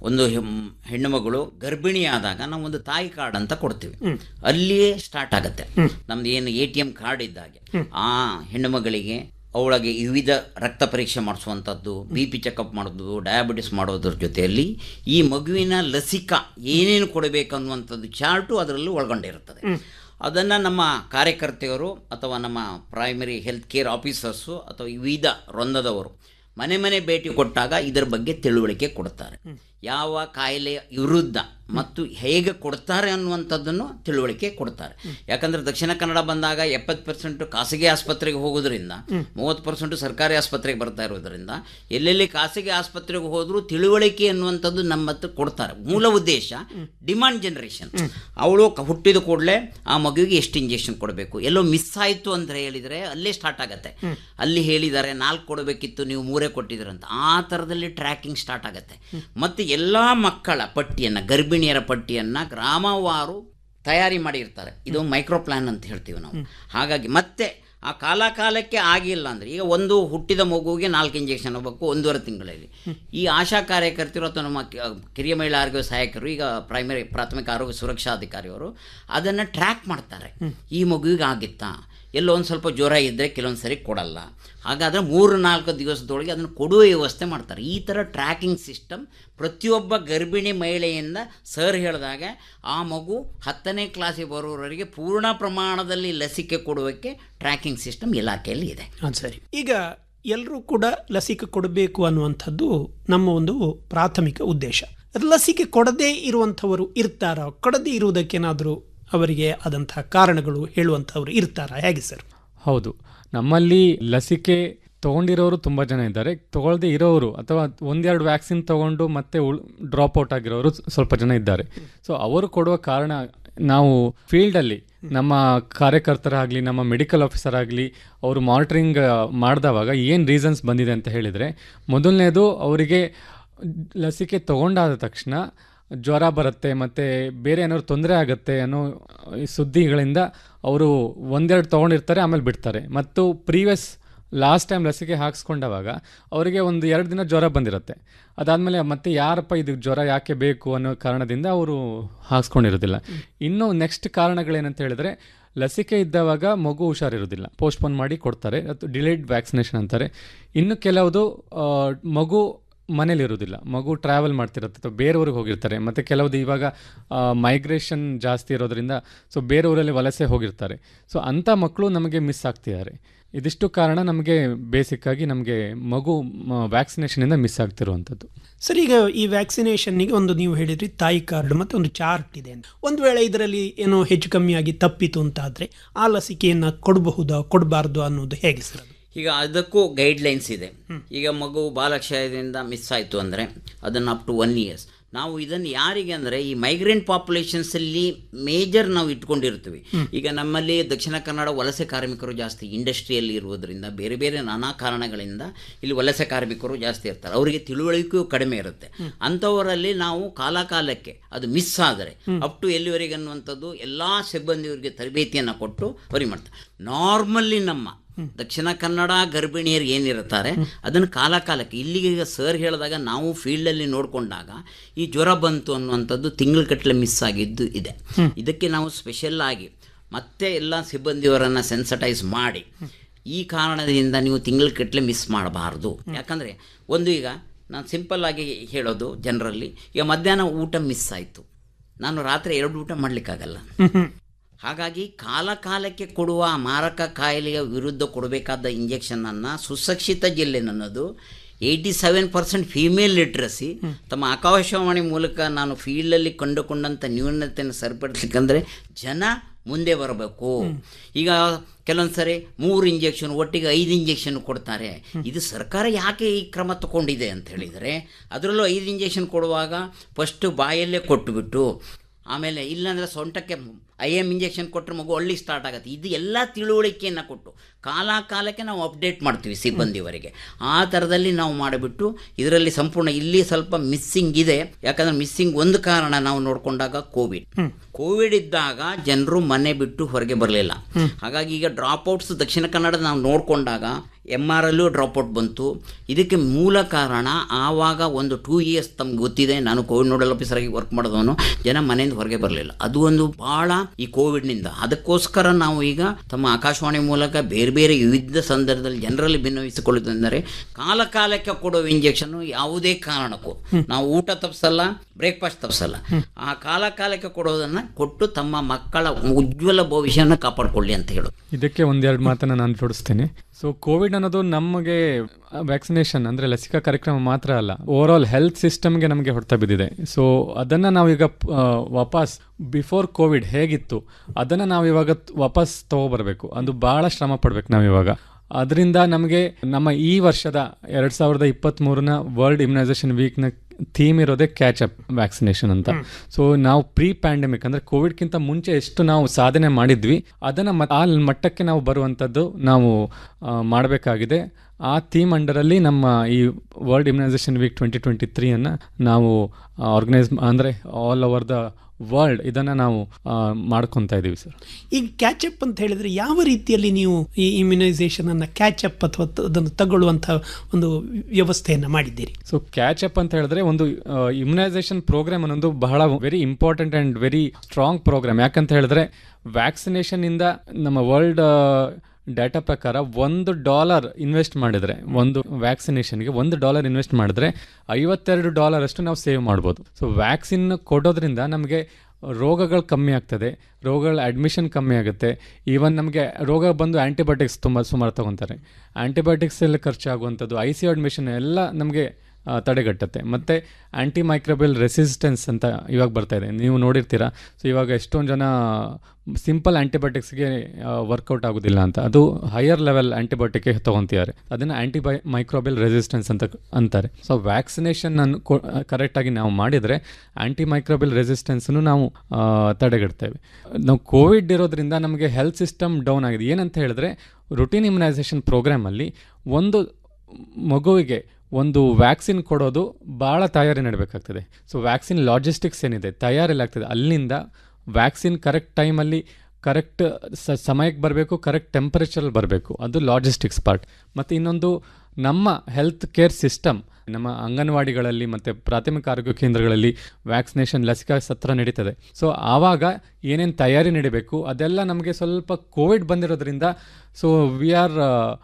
ಒಂದು ಹೆಮ್- ಹೆಣ್ಣು ಮಗಳು ಗರ್ಭಿಣಿ ಆದಾಗ ನಾವು ಒಂದು ತಾಯಿ ಕಾರ್ಡ್ ಅಂತ ಕೊಡ್ತೀವಿ ಅಲ್ಲಿಯೇ ಸ್ಟಾರ್ಟ್ ಆಗುತ್ತೆ ನಮ್ದು ಏನು ಎ ಟಿ ಎಂ ಕಾರ್ಡ್ ಇದ್ದಾಗೆ ಆ ಹೆಣ್ಣು ಮಗಳಿಗೆ ಅವಳಿಗೆ ವಿವಿಧ ರಕ್ತ ಪರೀಕ್ಷೆ ಮಾಡಿಸುವಂಥದ್ದು ಬಿ ಪಿ ಚೆಕಪ್ ಮಾಡೋದು ಡಯಾಬಿಟಿಸ್ ಮಾಡೋದ್ರ ಜೊತೆಯಲ್ಲಿ ಈ ಮಗುವಿನ ಲಸಿಕಾ ಏನೇನು ಕೊಡಬೇಕು ಅನ್ನುವಂಥದ್ದು ಚಾರ್ಟು ಅದರಲ್ಲಿ ಒಳಗೊಂಡಿರುತ್ತದೆ ಅದನ್ನು ನಮ್ಮ ಕಾರ್ಯಕರ್ತೆಯರು ಅಥವಾ ನಮ್ಮ ಪ್ರೈಮರಿ ಹೆಲ್ತ್ ಕೇರ್ ಆಫೀಸರ್ಸು ಅಥವಾ ವಿವಿಧ ವೃಂದದವರು ಮನೆ ಮನೆ ಭೇಟಿ ಕೊಟ್ಟಾಗ ಇದರ ಬಗ್ಗೆ ತಿಳುವಳಿಕೆ ಕೊಡ್ತಾರೆ ಯಾವ ಕಾಯಿಲೆಯ ವಿರುದ್ಧ ಮತ್ತು ಹೇಗೆ ಕೊಡ್ತಾರೆ ಅನ್ನುವಂಥದ್ದನ್ನು ತಿಳುವಳಿಕೆ ಕೊಡ್ತಾರೆ ಯಾಕಂದರೆ ದಕ್ಷಿಣ ಕನ್ನಡ ಬಂದಾಗ ಎಪ್ಪತ್ತು ಪರ್ಸೆಂಟ್ ಖಾಸಗಿ ಆಸ್ಪತ್ರೆಗೆ ಹೋಗೋದ್ರಿಂದ ಮೂವತ್ತು ಪರ್ಸೆಂಟ್ ಸರ್ಕಾರಿ ಆಸ್ಪತ್ರೆಗೆ ಬರ್ತಾ ಇರೋದ್ರಿಂದ ಎಲ್ಲೆಲ್ಲಿ ಖಾಸಗಿ ಆಸ್ಪತ್ರೆಗೆ ಹೋದರೂ ತಿಳುವಳಿಕೆ ಅನ್ನುವಂಥದ್ದು ನಮ್ಮ ಹತ್ರ ಕೊಡ್ತಾರೆ ಮೂಲ ಉದ್ದೇಶ ಡಿಮಾಂಡ್ ಜನರೇಷನ್ ಅವಳು ಕ- ಹುಟ್ಟಿದ ಕೂಡಲೇ ಆ ಮಗುವಿಗೆ ಎಷ್ಟು ಇಂಜೆಕ್ಷನ್ ಕೊಡಬೇಕು ಎಲ್ಲೋ ಮಿಸ್ ಆಯಿತು ಅಂತ ಹೇಳಿದರೆ ಅಲ್ಲೇ ಸ್ಟಾರ್ಟ್ ಆಗುತ್ತೆ ಅಲ್ಲಿ ಹೇಳಿದ್ದಾರೆ ನಾಲ್ಕು ಕೊಡಬೇಕಿತ್ತು ನೀವು ಮೂರೇ ಕೊಟ್ಟಿದ್ದೀರಂತ ಆ ಥರದಲ್ಲಿ ಟ್ರ್ಯಾಕಿಂಗ್ ಸ್ಟಾರ್ಟ್ ಆಗುತ್ತೆ ಮತ್ತು ಎಲ್ಲ ಮಕ್ಕಳ ಪಟ್ಟಿಯನ್ನು ಗರ್ಭಿಣಿಯರ ಪಟ್ಟಿಯನ್ನು ಗ್ರಾಮವಾರು ತಯಾರಿ ಮಾಡಿರ್ತಾರೆ ಇದು ಮೈಕ್ರೋ ಪ್ಲಾನ್ ಅಂತ ಹೇಳ್ತೀವಿ ನಾವು ಹಾಗಾಗಿ ಮತ್ತೆ ಆ ಕಾಲ ಕಾಲಕ್ಕೆ ಆಗಿಲ್ಲ ಅಂದರೆ ಈಗ ಒಂದು ಹುಟ್ಟಿದ ಮಗುವಿಗೆ ನಾಲ್ಕು ಇಂಜೆಕ್ಷನ್ ಹೋಗಬೇಕು ಒಂದೂವರೆ ತಿಂಗಳಲ್ಲಿ ಈ ಆಶಾ ಕಾರ್ಯಕರ್ತರು ಅಥವಾ ನಮ್ಮ ಕ- ಕಿರಿಯ ಮಹಿಳಾ ಆರೋಗ್ಯ ಸಹಾಯಕರು ಈಗ ಪ್ರೈಮರಿ ಪ್ರಾಥಮಿಕ ಆರೋಗ್ಯ ಸುರಕ್ಷಾಧಿಕಾರಿಯವರು ಅದನ್ನು ಟ್ರ್ಯಾಕ್ ಮಾಡ್ತಾರೆ ಈ ಮಗುವಿಗೆ ಆಗಿತ್ತಾ ಎಲ್ಲೋ ಒಂದು ಸ್ವಲ್ಪ ಜ್ವರ ಇದ್ದರೆ ಕೆಲವೊಂದು ಸರಿ ಕೊಡಲ್ಲ ಹಾಗಾದರೆ ಮೂರು ನಾಲ್ಕು ದಿವಸದೊಳಗೆ ಅದನ್ನು ಕೊಡುವ ವ್ಯವಸ್ಥೆ ಮಾಡ್ತಾರೆ ಈ ಥರ ಟ್ರ್ಯಾಕಿಂಗ್ ಸಿಸ್ಟಮ್ ಪ್ರತಿಯೊಬ್ಬ ಗರ್ಭಿಣಿ ಮಹಿಳೆಯಿಂದ ಸರ್ ಹೇಳಿದಾಗ ಆ ಮಗು ಹತ್ತನೇ ಕ್ಲಾಸಿಗೆ ಬರೋವರೆಗೆ ಪೂರ್ಣ ಪ್ರಮಾಣದಲ್ಲಿ ಲಸಿಕೆ ಕೊಡುವಕ್ಕೆ ಟ್ರ್ಯಾಕಿಂಗ್ ಸಿಸ್ಟಮ್ ಇಲಾಖೆಯಲ್ಲಿ ಇದೆ ಹಾಂ ಸರಿ ಈಗ ಎಲ್ಲರೂ ಕೂಡ ಲಸಿಕೆ ಕೊಡಬೇಕು ಅನ್ನುವಂಥದ್ದು ನಮ್ಮ ಒಂದು ಪ್ರಾಥಮಿಕ ಉದ್ದೇಶ ಲಸಿಕೆ ಕೊಡದೇ ಇರುವಂಥವರು ಇರ್ತಾರ ಕೊಡದೇ ಇರುವುದಕ್ಕೇನಾದರೂ ಅವರಿಗೆ ಆದಂತಹ ಕಾರಣಗಳು ಹೇಳುವಂಥವ್ರು ಇರ್ತಾರಾ ಹೇಗೆ ಸರ್ ಹೌದು ನಮ್ಮಲ್ಲಿ ಲಸಿಕೆ ತಗೊಂಡಿರೋರು ತುಂಬ ಜನ ಇದ್ದಾರೆ ತಗೊಳ್ಳದೆ ಇರೋರು ಅಥವಾ ಒಂದೆರಡು ವ್ಯಾಕ್ಸಿನ್ ತಗೊಂಡು ಮತ್ತೆ ಡ್ರಾಪ್ ಔಟ್ ಆಗಿರೋರು ಸ್ವಲ್ಪ ಜನ ಇದ್ದಾರೆ ಸೊ ಅವರು ಕೊಡುವ ಕಾರಣ ನಾವು ಫೀಲ್ಡಲ್ಲಿ ನಮ್ಮ ಕಾರ್ಯಕರ್ತರಾಗಲಿ ನಮ್ಮ ಮೆಡಿಕಲ್ ಆಫೀಸರ್ ಆಗಲಿ ಅವರು ಮಾನಿಟ್ರಿಂಗ್ ಮಾಡಿದವಾಗ ಏನು ರೀಸನ್ಸ್ ಬಂದಿದೆ ಅಂತ ಹೇಳಿದರೆ ಮೊದಲನೇದು ಅವರಿಗೆ ಲಸಿಕೆ ತಗೊಂಡಾದ ತಕ್ಷಣ ಜ್ವರ ಬರುತ್ತೆ ಮತ್ತು ಬೇರೆ ಏನಾದ್ರು ತೊಂದರೆ ಆಗುತ್ತೆ ಅನ್ನೋ ಈ ಸುದ್ದಿಗಳಿಂದ ಅವರು ಒಂದೆರಡು ತೊಗೊಂಡಿರ್ತಾರೆ ಆಮೇಲೆ ಬಿಡ್ತಾರೆ ಮತ್ತು ಪ್ರೀವಿಯಸ್ ಲಾಸ್ಟ್ ಟೈಮ್ ಲಸಿಕೆ ಹಾಕ್ಸ್ಕೊಂಡವಾಗ ಅವರಿಗೆ ಒಂದು ಎರಡು ದಿನ ಜ್ವರ ಬಂದಿರುತ್ತೆ ಅದಾದಮೇಲೆ ಮತ್ತೆ ಯಾರಪ್ಪ ಇದು ಜ್ವರ ಯಾಕೆ ಬೇಕು ಅನ್ನೋ ಕಾರಣದಿಂದ ಅವರು ಹಾಕ್ಸ್ಕೊಂಡಿರೋದಿಲ್ಲ ಇನ್ನು ನೆಕ್ಸ್ಟ್ ಕಾರಣಗಳೇನಂತ ಹೇಳಿದ್ರೆ ಲಸಿಕೆ ಇದ್ದವಾಗ ಮಗು ಹುಷಾರಿರೋದಿಲ್ಲ ಪೋಸ್ಟ್ಪೋನ್ ಮಾಡಿ ಕೊಡ್ತಾರೆ ಅದು ಡಿಲೇಡ್ ವ್ಯಾಕ್ಸಿನೇಷನ್ ಅಂತಾರೆ ಇನ್ನು ಕೆಲವುದು ಆ, ಮಗು ಮನೇಲಿ ಇರೋದಿಲ್ಲ ಮಗು ಟ್ರಾವೆಲ್ ಮಾಡ್ತಿರುತ್ತೆ ಅಥವಾ ಬೇರೆಯವ್ರಿಗೆ ಹೋಗಿರ್ತಾರೆ ಮತ್ತು ಕೆಲವುದು ಇವಾಗ ಮೈಗ್ರೇಷನ್ ಜಾಸ್ತಿ ಇರೋದ್ರಿಂದ ಸೊ ಬೇರೆ ಊರಲ್ಲಿ ವಲಸೆ ಹೋಗಿರ್ತಾರೆ ಸೊ ಅಂಥ ಮಕ್ಕಳು ನಮಗೆ ಮಿಸ್ ಆಗ್ತಿದ್ದಾರೆ ಇದಿಷ್ಟು ಕಾರಣ ನಮಗೆ ಬೇಸಿಕ್ ಆಗಿ ನಮಗೆ ಮಗು ವ್ಯಾಕ್ಸಿನೇಷನಿಂದ ಮಿಸ್ ಆಗ್ತಿರುವಂಥದ್ದು ಸರ್ ಈಗ ಈ ವ್ಯಾಕ್ಸಿನೇಷನ್ನಿಗೆ ಒಂದು ನೀವು ಹೇಳಿದ್ರಿ ತಾಯಿ ಕಾರ್ಡ್ ಮತ್ತು ಒಂದು ಚಾರ್ಟ್ ಇದೆ ಅಂತ ಒಂದು ವೇಳೆ ಇದರಲ್ಲಿ ಏನೋ ಹೆಚ್ಚು ಕಮ್ಮಿಯಾಗಿ ತಪ್ಪಿತು ಅಂತಾದರೆ ಆ ಲಸಿಕೆಯನ್ನು ಕೊಡಬಹುದಾ ಕೊಡಬಾರ್ದು ಅನ್ನೋದು ಹೇಗೆ ಸರ್ ಅದು ಈಗ ಅದಕ್ಕೂ ಗೈಡ್ಲೈನ್ಸ್ ಇದೆ ಈಗ ಮಗು ಬಾಲಕ್ಷಯದಿಂದ ಮಿಸ್ ಆಯಿತು ಅಂದರೆ ಅದನ್ನು ಅಪ್ ಟು ಒನ್ ಇಯರ್ಸ್ ನಾವು ಇದನ್ನು ಯಾರಿಗೆ ಅಂದರೆ ಈ ಮೈಗ್ರೆಂಟ್ ಪಾಪ್ಯುಲೇಷನ್ಸಲ್ಲಿ ಮೇಜರ್ ನಾವು ಇಟ್ಕೊಂಡಿರ್ತೀವಿ ಈಗ ನಮ್ಮಲ್ಲಿ ದಕ್ಷಿಣ ಕನ್ನಡ ವಲಸೆ ಕಾರ್ಮಿಕರು ಜಾಸ್ತಿ ಇಂಡಸ್ಟ್ರಿಯಲ್ಲಿ ಇರುವುದರಿಂದ ಬೇರೆ ಬೇರೆ ನಾನಾ ಕಾರಣಗಳಿಂದ ಇಲ್ಲಿ ವಲಸೆ ಕಾರ್ಮಿಕರು ಜಾಸ್ತಿ ಇರ್ತಾರೆ ಅವರಿಗೆ ತಿಳುವಳಿಕೆಯೂ ಕಡಿಮೆ ಇರುತ್ತೆ ಅಂಥವರಲ್ಲಿ ನಾವು ಕಾಲಕಾಲಕ್ಕೆ ಅದು ಮಿಸ್ ಆದರೆ ಅಪ್ ಟು ಎಲ್ಲಿವರೆಗೆ ಅನ್ನುವಂಥದ್ದು ಎಲ್ಲ ಸಿಬ್ಬಂದಿಯವರಿಗೆ ತರಬೇತಿಯನ್ನು ಕೊಟ್ಟು ಅವರಿಗೆ ಮಾಡ್ತಾರೆ ನಾರ್ಮಲ್ಲಿ ನಮ್ಮ ದಕ್ಷಿಣ ಕನ್ನಡ ಗರ್ಭಿಣಿಯರು ಏನಿರ್ತಾರೆ ಅದನ್ನು ಕಾಲ ಕಾಲಕ್ಕೆ ಇಲ್ಲಿಗೆ ಈಗ ಸರ್ ಹೇಳಿದಾಗ ನಾವು ಫೀಲ್ಡಲ್ಲಿ ನೋಡಿಕೊಂಡಾಗ ಈ ಜ್ವರ ಬಂತು ಅನ್ನುವಂಥದ್ದು ತಿಂಗಳಗಟ್ಟಲೆ ಮಿಸ್ ಆಗಿದ್ದು ಇದೆ ಇದಕ್ಕೆ ನಾವು ಸ್ಪೆಷಲ್ ಆಗಿ ಮತ್ತೆ ಎಲ್ಲ ಸಿಬ್ಬಂದಿಯವರನ್ನು ಸೆನ್ಸಟೈಸ್ ಮಾಡಿ ಈ ಕಾರಣದಿಂದ ನೀವು ತಿಂಗಳಗಟ್ಟಲೆ ಮಿಸ್ ಮಾಡಬಾರ್ದು ಯಾಕಂದರೆ ಒಂದು ಈಗ ನಾನು ಸಿಂಪಲ್ ಆಗಿ ಹೇಳೋದು ಜನರಲ್ಲಿ ಈಗ ಮಧ್ಯಾಹ್ನ ಊಟ ಮಿಸ್ ಆಯಿತು ನಾನು ರಾತ್ರಿ ಎರಡು ಊಟ ಮಾಡಲಿಕ್ಕಾಗಲ್ಲ ಹಾಗಾಗಿ ಕಾಲ ಕಾಲಕ್ಕೆ ಕೊಡುವ ಆ ಮಾರಕ ಕಾಯಿಲೆಯ ವಿರುದ್ಧ ಕೊಡಬೇಕಾದ ಇಂಜೆಕ್ಷನನ್ನು ಸುಶಿಕ್ಷಿತ ಜಿಲ್ಲೆ ನನ್ನದು eighty seven percent female literacy ತಮ್ಮ ಆಕಾಶವಾಣಿ ಮೂಲಕ ನಾನು ಫೀಲ್ಡಲ್ಲಿ ಕಂಡುಕೊಂಡಂಥ ನ್ಯೂನತೆಯನ್ನು ಸರಿಪಡಿಸ್ಲಿಕ್ಕಂದ್ರೆ ಜನ ಮುಂದೆ ಬರಬೇಕು ಈಗ ಕೆಲವೊಂದು ಸರಿ ಮೂರು ಇಂಜೆಕ್ಷನ್ ಒಟ್ಟಿಗೆ ಐದು ಇಂಜೆಕ್ಷನ್ ಕೊಡ್ತಾರೆ ಇದು ಸರ್ಕಾರ ಯಾಕೆ ಈ ಕ್ರಮ ತಗೊಂಡಿದೆ ಅಂತ ಹೇಳಿದರೆ ಅದರಲ್ಲೂ ಐದು ಇಂಜೆಕ್ಷನ್ ಕೊಡುವಾಗ ಫಸ್ಟು ಬಾಯಲ್ಲೇ ಕೊಟ್ಟುಬಿಟ್ಟು ಆಮೇಲೆ ಇಲ್ಲಾಂದರೆ ಸೊಂಟಕ್ಕೆ ಐ ಎಮ್ ಇಂಜೆಕ್ಷನ್ ಕೊಟ್ಟರೆ ಮಗು ಹಳ್ಳಿ ಸ್ಟಾರ್ಟ್ ಆಗುತ್ತೆ ಇದು ಎಲ್ಲ ತಿಳುವಳಿಕೆಯನ್ನು ಕೊಟ್ಟು ಕಾಲ ಕಾಲಕ್ಕೆ ನಾವು ಅಪ್ಡೇಟ್ ಮಾಡ್ತೀವಿ ಸಿಬ್ಬಂದಿವರೆಗೆ ಆ ಥರದಲ್ಲಿ ನಾವು ಮಾಡಿಬಿಟ್ಟು ಇದರಲ್ಲಿ ಸಂಪೂರ್ಣ ಇಲ್ಲಿ ಸ್ವಲ್ಪ ಮಿಸ್ಸಿಂಗ್ ಇದೆ ಯಾಕಂದ್ರೆ ಮಿಸ್ಸಿಂಗ್ ಒಂದು ಕಾರಣ ನಾವು ನೋಡಿಕೊಂಡಾಗ ಕೋವಿಡ್ ಕೋವಿಡ್ ಇದ್ದಾಗ ಜನರು ಮನೆ ಬಿಟ್ಟು ಹೊರಗೆ ಬರಲಿಲ್ಲ ಹಾಗಾಗಿ ಈಗ ಡ್ರಾಪ್ ಔಟ್ಸ್ ದಕ್ಷಿಣ ಕನ್ನಡ ನಾವು ನೋಡಿಕೊಂಡಾಗ ಎಮ್ ಆರ್ ಅಲ್ಲೂ ಡ್ರಾಪ್ಔಟ್ ಬಂತು ಇದಕ್ಕೆ ಮೂಲ ಕಾರಣ ಆವಾಗ ಒಂದು ಟೂ ಇಯರ್ಸ್ ತಮ್ಗೆ ಗೊತ್ತಿದೆ ನಾನು ಕೋವಿಡ್ ನೋಡಲ್ ಆಫೀಸರ್ ಆಗಿ ವರ್ಕ್ ಮಾಡಿದವನು ಜನ ಮನೆಯಿಂದ ಹೊರಗೆ ಬರಲಿಲ್ಲ ಅದು ಒಂದು ಬಹಳ ಈ ಕೋವಿಡ್ನಿಂದ ಅದಕ್ಕೋಸ್ಕರ ನಾವು ಈಗ ತಮ್ಮ ಆಕಾಶವಾಣಿ ಮೂಲಕ ಬೇರೆ ಬೇರೆ ವಿವಿಧ ಸಂದರ್ಭದಲ್ಲಿ ಜನರಲ್ಲಿ ಭಿನ್ನವಿಸಿಕೊಳ್ಳುವುದೆಂದರೆ ಕಾಲ ಕಾಲಕ್ಕೆ ಕೊಡುವ ಇಂಜೆಕ್ಷನ್ ಯಾವುದೇ ಕಾರಣಕ್ಕೂ ನಾವು ಊಟ ತಪ್ಪಿಸಲ್ಲ ಬ್ರೇಕ್ಫಾಸ್ಟ್ ತಪ್ಪಿಸಲ್ಲ ಆ ಕಾಲ ಕಾಲಕ್ಕೆ ಕೊಡೋದನ್ನ ಕೊಟ್ಟು ತಮ್ಮ ಮಕ್ಕಳ ಉಜ್ವಲ ಭವಿಷ್ಯನ ಕಾಪಾಡಿಕೊಳ್ಳಿ ಅಂತ ಹೇಳೋದು ಇದಕ್ಕೆ ಒಂದೆರಡು ಮಾತನ್ನ ನಾನು ಜೋಡಿಸ್ತೇನೆ ಸೊ ಕೋವಿಡ್ ಅನ್ನೋದು ನಮಗೆ ವ್ಯಾಕ್ಸಿನೇಷನ್ ಅಂದ್ರೆ ಲಸಿಕಾ ಕಾರ್ಯಕ್ರಮ ಮಾತ್ರ ಅಲ್ಲ ಓವರ್ ಆಲ್ ಹೆಲ್ತ್ ಸಿಸ್ಟಮ್ಗೆ ನಮಗೆ ಹೊಡ್ತಾ ಬಿದ್ದಿದೆ ಸೊ ಅದನ್ನ ನಾವೀಗ ಆ, ವಾಪಸ್ ಬಿಫೋರ್ ಕೋವಿಡ್ ಹೇಗಿತ್ತು ಅದನ್ನ ನಾವು ಇವಾಗ ತ್- ವಾಪಸ್ ತಗೋಬರ್ಬೇಕು ಅದು ಬಹಳ ಶ್ರಮ ಪಡ್ಬೇಕು ನಾವು ಇವಾಗ ಅದರಿಂದ ನಮಗೆ ನಮ್ಮ ಈ ವರ್ಷದ ಎರಡ್ ಸಾವಿರದ ಇಪ್ಪತ್ತ್ ಮೂರನ ವರ್ಲ್ಡ್ ಇಮ್ಯುನೈಸೇಷನ್ ವೀಕ್ನ ಥೀಮ್ ಇರೋದೇ ಕ್ಯಾಚ್ ಅಪ್ ವ್ಯಾಕ್ಸಿನೇಷನ್ ಅಂತ ಸೊ ನಾವು ಪ್ರೀ ಪ್ಯಾಂಡಮಿಕ್ ಅಂದ್ರೆ ಕೋವಿಡ್ಗಿಂತ ಮುಂಚೆ ಎಷ್ಟು ನಾವು ಸಾಧನೆ ಮಾಡಿದ್ವಿ ಅದನ್ನ ಮತ್- ಆ ಮಟ್ಟಕ್ಕೆ ನಾವು ಬರುವಂಥದ್ದು ನಾವು ಮಾಡಬೇಕಾಗಿದೆ ಆ ಥೀಮ್ ಅಂಡರಲ್ಲಿ ನಮ್ಮ ಈ world immunisation week twenty twenty ತ್ರೀಯನ್ನು ನಾವು ಆರ್ಗನೈಸ್ ಅಂದರೆ ಆಲ್ ಓವರ್ ದ ವರ್ಲ್ಡ್ ಇದನ್ನು ನಾವು ಆ, ಮಾಡ್ಕೊತಾ ಇದ್ದೀವಿ ಸರ್ ಈಗ ಕ್ಯಾಚ್ ಅಪ್ ಅಂತ ಹೇಳಿದ್ರೆ ಯಾವ ರೀತಿಯಲ್ಲಿ ನೀವು ಈ ಇಮ್ಯುನೈಸೇಷನ್ ಅನ್ನ ಕ್ಯಾಚ್ ಅಪ್ ಅಥವಾ ತ- ಅದನ್ನು ತಗೊಳ್ಳುವಂತಹ ಒಂದು ವ್ಯವಸ್ಥೆಯನ್ನ ಮಾಡಿದ್ದೀರಿ ಸೊ ಕ್ಯಾಚ್ ಅಪ್ ಅಂತ ಹೇಳಿದ್ರೆ ಒಂದು ಇಮ್ಯುನೈಸೇಷನ್ ಪ್ರೋಗ್ರಾಮ್ ಅನ್ನೋದು ಬಹಳ very important and very strong programme ಯಾಕಂತ ಹೇಳಿದ್ರೆ ವ್ಯಾಕ್ಸಿನೇಷನ್ ಇಂದ ನಮ್ಮ ವರ್ಲ್ಡ್ ಡೇಟಾ ಪ್ರಕಾರ ಒಂದು ಡಾಲರ್ ಇನ್ವೆಸ್ಟ್ ಮಾಡಿದ್ರೆ ಒಂದು ವ್ಯಾಕ್ಸಿನೇಷನ್ಗೆ ಒಂದು ಡಾಲರ್ ಇನ್ವೆಸ್ಟ್ ಮಾಡಿದ್ರೆ ಐವತ್ತೆರಡು ಡಾಲರ್ ಅಷ್ಟು ನಾವು ಸೇವ್ ಮಾಡ್ಬೋದು ಸೊ ವ್ಯಾಕ್ಸಿನ್ ಕೊಡೋದ್ರಿಂದ ನಮಗೆ ರೋಗಗಳು ಕಮ್ಮಿ ಆಗ್ತದೆ ರೋಗಗಳ ಅಡ್ಮಿಷನ್ ಕಮ್ಮಿ ಆಗುತ್ತೆ ಈವನ್ ನಮಗೆ ರೋಗ ಬಂದು ಆ್ಯಂಟಿಬಯೋಟಿಕ್ಸ್ ತುಂಬ ಸುಮಾರು ತಗೊತಾರೆ ಆ್ಯಂಟಿಬಯೋಟಿಕ್ಸ್ ಎಲ್ಲ ಖರ್ಚಾಗುವಂಥದ್ದು ಐ ಸಿ ಅಡ್ಮಿಷನ್ ಎಲ್ಲ ನಮಗೆ ಆ, ತಡೆಗಟ್ಟುತ್ತೆ ಮತ್ತು ಆ್ಯಂಟಿ ಮೈಕ್ರೋಬಿಯಲ್ ರೆಸಿಸ್ಟೆನ್ಸ್ ಅಂತ ಇವಾಗ ಬರ್ತಾ ಇದೆ ನೀವು ನೋಡಿರ್ತೀರಾ ಸೊ ಇವಾಗ ಎಷ್ಟೊಂದು ಜನ ಸಿಂಪಲ್ ಆ್ಯಂಟಿಬಯೋಟಿಕ್ಸ್ಗೆ ವರ್ಕೌಟ್ ಆಗೋದಿಲ್ಲ ಅಂತ ಅದು ಹೈಯರ್ ಲೆವೆಲ್ ಆ್ಯಂಟಿಬಯೋಟಿಕ್ಗೆ ತೊಗೊತಿದ್ದಾರೆ ಅದನ್ನು ಆ್ಯಂಟಿ ಬೈ ಮೈಕ್ರೋಬಿಯಲ್ ರೆಸಿಸ್ಟೆನ್ಸ್ ಅಂತ ಅಂತಾರೆ ಸೊ ವ್ಯಾಕ್ಸಿನೇಷನ್ ಅನ್ನು ಕರೆಕ್ಟಾಗಿ ನಾವು ಮಾಡಿದರೆ ಆ್ಯಂಟಿ ಮೈಕ್ರೋಬಿಯಲ್ ರೆಸಿಸ್ಟೆನ್ಸನ್ನು ನಾವು ಆ, ತಡೆಗಟ್ತೇವೆ ನಾವು ಕೋವಿಡ್ ಇರೋದ್ರಿಂದ ನಮಗೆ ಹೆಲ್ತ್ ಸಿಸ್ಟಮ್ ಡೌನ್ ಆಗಿದೆ ಏನಂತ ಹೇಳಿದ್ರೆ ರುಟೀನ್ ಇಮ್ಯುನೈಸೇಷನ್ ಪ್ರೋಗ್ರಾಮಲ್ಲಿ ಒಂದು ಮಗುವಿಗೆ ಒಂದು ವ್ಯಾಕ್ಸಿನ್ ಕೊಡೋದು ಭಾಳ ತಯಾರಿ ನಡಬೇಕಾಗ್ತದೆ ಸೊ ವ್ಯಾಕ್ಸಿನ್ ಲಾಜಿಸ್ಟಿಕ್ಸ್ ಏನಿದೆ ತಯಾರಿಲ್ಲ ಆಗ್ತದೆ ಅಲ್ಲಿಂದ ವ್ಯಾಕ್ಸಿನ್ ಕರೆಕ್ಟ್ ಟೈಮಲ್ಲಿ ಕರೆಕ್ಟ್ ಸ ಸಮಯಕ್ಕೆ ಬರಬೇಕು ಕರೆಕ್ಟ್ ಟೆಂಪರೇಚರಲ್ಲಿ ಬರಬೇಕು ಅದು ಲಾಜಿಸ್ಟಿಕ್ಸ್ ಪಾರ್ಟ್ ಮತ್ತು ಇನ್ನೊಂದು ನಮ್ಮ ಹೆಲ್ತ್ ಕೇರ್ ಸಿಸ್ಟಮ್ ನಮ್ಮ ಅಂಗನವಾಡಿಗಳಲ್ಲಿ ಮತ್ತು ಪ್ರಾಥಮಿಕ ಆರೋಗ್ಯ ಕೇಂದ್ರಗಳಲ್ಲಿ ವ್ಯಾಕ್ಸಿನೇಷನ್ ಲಸಿಕಾ ಸತ್ರ ನಡೀತದೆ ಸೊ ಆವಾಗ ಏನೇನು ತಯಾರಿ ನಡಿಬೇಕು ಅದೆಲ್ಲ ನಮಗೆ ಸ್ವಲ್ಪ ಕೋವಿಡ್ ಬಂದಿರೋದ್ರಿಂದ so we are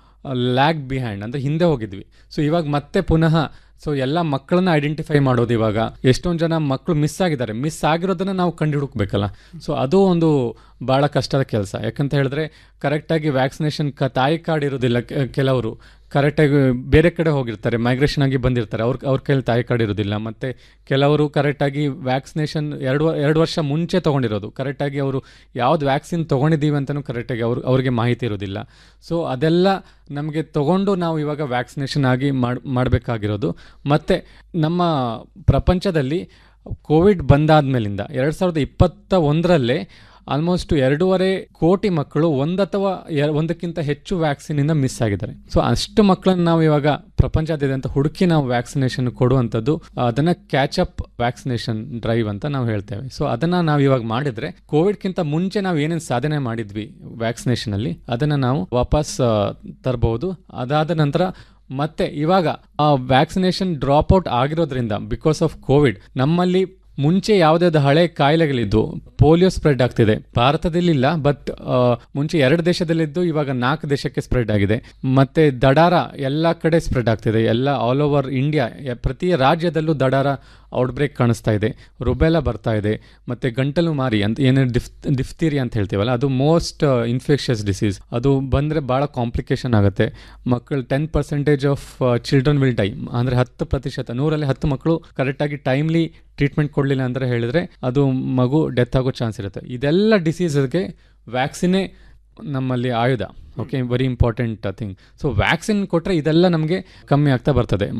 lag behind ಅಂದರೆ ಹಿಂದೆ ಹೋಗಿದ್ವಿ ಸೊ ಇವಾಗ ಮತ್ತೆ ಪುನಃ ಸೊ ಎಲ್ಲ ಮಕ್ಕಳನ್ನ ಐಡೆಂಟಿಫೈ ಮಾಡೋದು ಇವಾಗ ಎಷ್ಟೊಂದು ಜನ ಮಕ್ಕಳು ಮಿಸ್ ಆಗಿದ್ದಾರೆ ಮಿಸ್ ಆಗಿರೋದನ್ನ ನಾವು ಕಂಡುಹುಡುಕ್ಬೇಕಲ್ಲ ಸೊ ಅದು ಒಂದು ಭಾಳ ಕಷ್ಟದ ಕೆಲಸ ಯಾಕಂತ ಹೇಳಿದ್ರೆ ಕರೆಕ್ಟಾಗಿ ವ್ಯಾಕ್ಸಿನೇಷನ್ ಕ ತಾಯಿ ಕಾರ್ಡ್ ಇರೋದಿಲ್ಲ ಕೆ- ಕೆಲವರು ಕರೆಕ್ಟಾಗಿ ಬೇರೆ ಕಡೆ ಹೋಗಿರ್ತಾರೆ ಮೈಗ್ರೇಷನ್ ಆಗಿ ಬಂದಿರ್ತಾರೆ ಅವ್ರ ಅವ್ರ ಕೈಯಲ್ಲಿ ತಾಯಿ ಕಾರ್ಡ್ ಇರೋದಿಲ್ಲ ಮತ್ತು ಕೆಲವರು ಕರೆಕ್ಟಾಗಿ ವ್ಯಾಕ್ಸಿನೇಷನ್ ಎರಡು ವ- ಎರಡು ವರ್ಷ ಮುಂಚೆ ತೊಗೊಂಡಿರೋದು ಕರೆಕ್ಟಾಗಿ ಅವರು ಯಾವ್ದು ವ್ಯಾಕ್ಸಿನ್ ತೊಗೊಂಡಿದ್ದೀವಿ ಅಂತಲೂ ಕರೆಕ್ಟಾಗಿ ಅವ್ರು ಅವ್ರಿಗೆ ಮಾಹಿತಿ ಇರೋದಿಲ್ಲ ಸೊ ಅದೆಲ್ಲ ನಮಗೆ ತಗೊಂಡು ನಾವು ಇವಾಗ ವ್ಯಾಕ್ಸಿನೇಷನ್ ಆಗಿ ಮಾಡ್ ಮಾಡಬೇಕಾಗಿರೋದು ಮತ್ತು ನಮ್ಮ ಪ್ರಪಂಚದಲ್ಲಿ ಕೋವಿಡ್ ಬಂದಾದ್ಮೇಲಿಂದ ಎರಡು ಸಾವಿರದ ಇಪ್ಪತ್ತ ಒಂದರಲ್ಲೇ ಆಲ್ಮೋಸ್ಟ್ ಎರಡೂವರೆ ಕೋಟಿ ಮಕ್ಕಳು ಒಂದು ಅಥವಾ ಎ- ಒಂದಕ್ಕಿಂತ ಹೆಚ್ಚು ವ್ಯಾಕ್ಸಿನಿಂದ ಮಿಸ್ ಆಗಿದ್ದಾರೆ ಸೊ ಅಷ್ಟು ಮಕ್ಕಳನ್ನು ನಾವು ಇವಾಗ ಪ್ರಪಂಚಾದ್ಯಂತ ಹುಡುಕಿ ನಾವು ವ್ಯಾಕ್ಸಿನೇಷನ್ ಕೊಡುವಂಥದ್ದು ಅದನ್ನ ಕ್ಯಾಚ್ ಅಪ್ ವ್ಯಾಕ್ಸಿನೇಷನ್ ಡ್ರೈವ್ ಅಂತ ನಾವು ಹೇಳ್ತೇವೆ ಸೊ ಅದನ್ನ ನಾವು ಇವಾಗ ಮಾಡಿದ್ರೆ ಕೋವಿಡ್ಗಿಂತ ಮುಂಚೆ ನಾವು ಏನೇನು ಸಾಧನೆ ಮಾಡಿದ್ವಿ ವ್ಯಾಕ್ಸಿನೇಷನ್ ಅಲ್ಲಿ ಅದನ್ನ ನಾವು ವಾಪಸ್ ತರಬಹುದು ಅದಾದ ನಂತರ ಮತ್ತೆ ಇವಾಗ ಆ ವ್ಯಾಕ್ಸಿನೇಷನ್ ಡ್ರಾಪ್ ಔಟ್ ಆಗಿರೋದ್ರಿಂದ ಬಿಕಾಸ್ ಆಫ್ ಕೋವಿಡ್ ನಮ್ಮಲ್ಲಿ ಮುಂಚೆ ಯಾವುದಾದ್ರು ಹಳೆ ಕಾಯಿಲೆಗಳಿದ್ದು ಪೋಲಿಯೋ ಸ್ಪ್ರೆಡ್ ಆಗ್ತಿದೆ ಭಾರತದಲ್ಲಿಲ್ಲ ಬಟ್ ಮುಂಚೆ ಎರಡು ದೇಶದಲ್ಲಿದ್ದು ಇವಾಗ ನಾಲ್ಕು ದೇಶಕ್ಕೆ ಸ್ಪ್ರೆಡ್ ಆಗಿದೆ ಮತ್ತೆ ದಡಾರ ಎಲ್ಲ ಕಡೆ ಸ್ಪ್ರೆಡ್ ಆಗ್ತಿದೆ ಎಲ್ಲ ಆಲ್ ಓವರ್ ಇಂಡಿಯಾ ಪ್ರತಿ ರಾಜ್ಯದಲ್ಲೂ ದಡಾರ ಔಟ್ಬ್ರೇಕ್ ಕಾಣಿಸ್ತಾ ಇದೆ ರುಬೆಲಾ ಬರ್ತಾ ಇದೆ ಮತ್ತೆ ಗಂಟಲು ಮಾರಿ ಅಂತ ಏನು ಡಿಫ್ ಡಿಫ್ತೀರಿ ಅಂತ ಹೇಳ್ತೀವಲ್ಲ ಅದು ಮೋಸ್ಟ್ ಇನ್ಫೆಕ್ಷಸ್ ಡಿಸೀಸ್ ಅದು ಬಂದರೆ ಭಾಳ ಕಾಂಪ್ಲಿಕೇಶನ್ ಆಗುತ್ತೆ ಮಕ್ಕಳು ten percentage of children will die ಅಂದರೆ ಹತ್ತು ಪ್ರತಿಶತ ನೂರಲ್ಲಿ ಹತ್ತು ಮಕ್ಕಳು ಕರೆಕ್ಟಾಗಿ ಟೈಮ್ಲಿ ಟ್ರೀಟ್ಮೆಂಟ್ ಕೊಡಲಿಲ್ಲ ಅಂದರೆ ಹೇಳಿದ್ರೆ ಅದು ಮಗು ಡೆತ್ ಆಗೋ ಚಾನ್ಸ್ ಇರುತ್ತೆ ಇದೆಲ್ಲ ಡಿಸೀಸ್ಗೆ ವ್ಯಾಕ್ಸಿನೇ ನಮ್ಮಲ್ಲಿ ಆಯುಧ okay very important thing so vaccine ಕೊಟ್ಟರೆ ಇದೆಲ್ಲ ನಮಗೆ ಕಮ್ಮಿ ಆಗ್ತಾ ಬರ್ತದೆ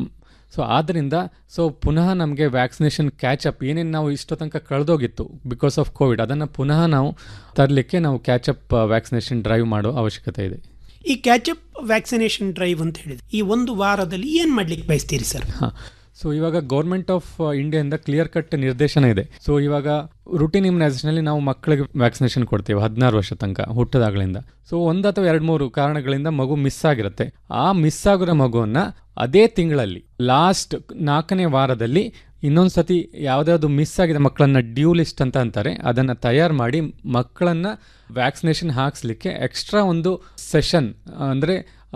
ಸೊ ಆದ್ದರಿಂದ ಸೊ ಪುನಃ ನಮಗೆ ವ್ಯಾಕ್ಸಿನೇಷನ್ ಕ್ಯಾಚ್ ಅಪ್ ಏನೇನು ನಾವು ಇಷ್ಟೋ ತನಕ ಕಳೆದೋಗಿತ್ತು ಬಿಕಾಸ್ ಆಫ್ ಕೋವಿಡ್ ಅದನ್ನು ಪುನಃ ನಾವು ತರಲಿಕ್ಕೆ ನಾವು ಕ್ಯಾಚ್ ಅಪ್ ವ್ಯಾಕ್ಸಿನೇಷನ್ ಡ್ರೈವ್ ಮಾಡೋ ಅವಶ್ಯಕತೆ ಇದೆ ಈ ಕ್ಯಾಚಪ್ ವ್ಯಾಕ್ಸಿನೇಷನ್ ಡ್ರೈವ್ ಅಂತ ಹೇಳಿದ್ರೆ ಈ ಒಂದು ವಾರದಲ್ಲಿ ಏನ್ ಮಾಡ್ಲಿಕ್ಕೆ ಬಯಸ್ತೀರಿ ಸರ್ ಹಾಂ ಸೊ ಇವಾಗ ಗೌರ್ಮೆಂಟ್ ಆಫ್ ಇಂಡಿಯಾದಿಂದ ಕ್ಲಿಯರ್ ಕಟ್ ನಿರ್ದೇಶನ ಇದೆ ಸೊ ಇವಾಗ ರುಟೀನ್ ಇಮ್ಯುನೈಸೇಷನಲ್ಲಿ ನಾವು ಮಕ್ಕಳಿಗೆ ವ್ಯಾಕ್ಸಿನೇಷನ್ ಕೊಡ್ತೀವಿ ಹದಿನಾರು ವರ್ಷ ತನಕ ಹುಟ್ಟದಾಗಲಿಂದ ಸೊ ಒಂದು ಅಥವಾ ಎರಡು ಮೂರು ಕಾರಣಗಳಿಂದ ಮಗು ಮಿಸ್ ಆಗಿರುತ್ತೆ ಆ ಮಿಸ್ ಆಗಿರೋ ಮಗುವನ್ನ ಅದೇ ತಿಂಗಳಲ್ಲಿ ಲಾಸ್ಟ್ ನಾಲ್ಕನೇ ವಾರದಲ್ಲಿ ಇನ್ನೊಂದು ಸತಿ ಯಾವುದಾದ್ರು ಮಿಸ್ ಆಗಿದೆ ಮಕ್ಕಳನ್ನ ಡ್ಯೂ ಲಿಸ್ಟ್ ಅಂತ ಅಂತಾರೆ ಅದನ್ನು ತಯಾರು ಮಾಡಿ ಮಕ್ಕಳನ್ನ ವ್ಯಾಕ್ಸಿನೇಷನ್ ಹಾಕ್ಸ್ಲಿಕ್ಕೆ ಎಕ್ಸ್ಟ್ರಾ ಒಂದು ಸೆಷನ್ ಅಂದರೆ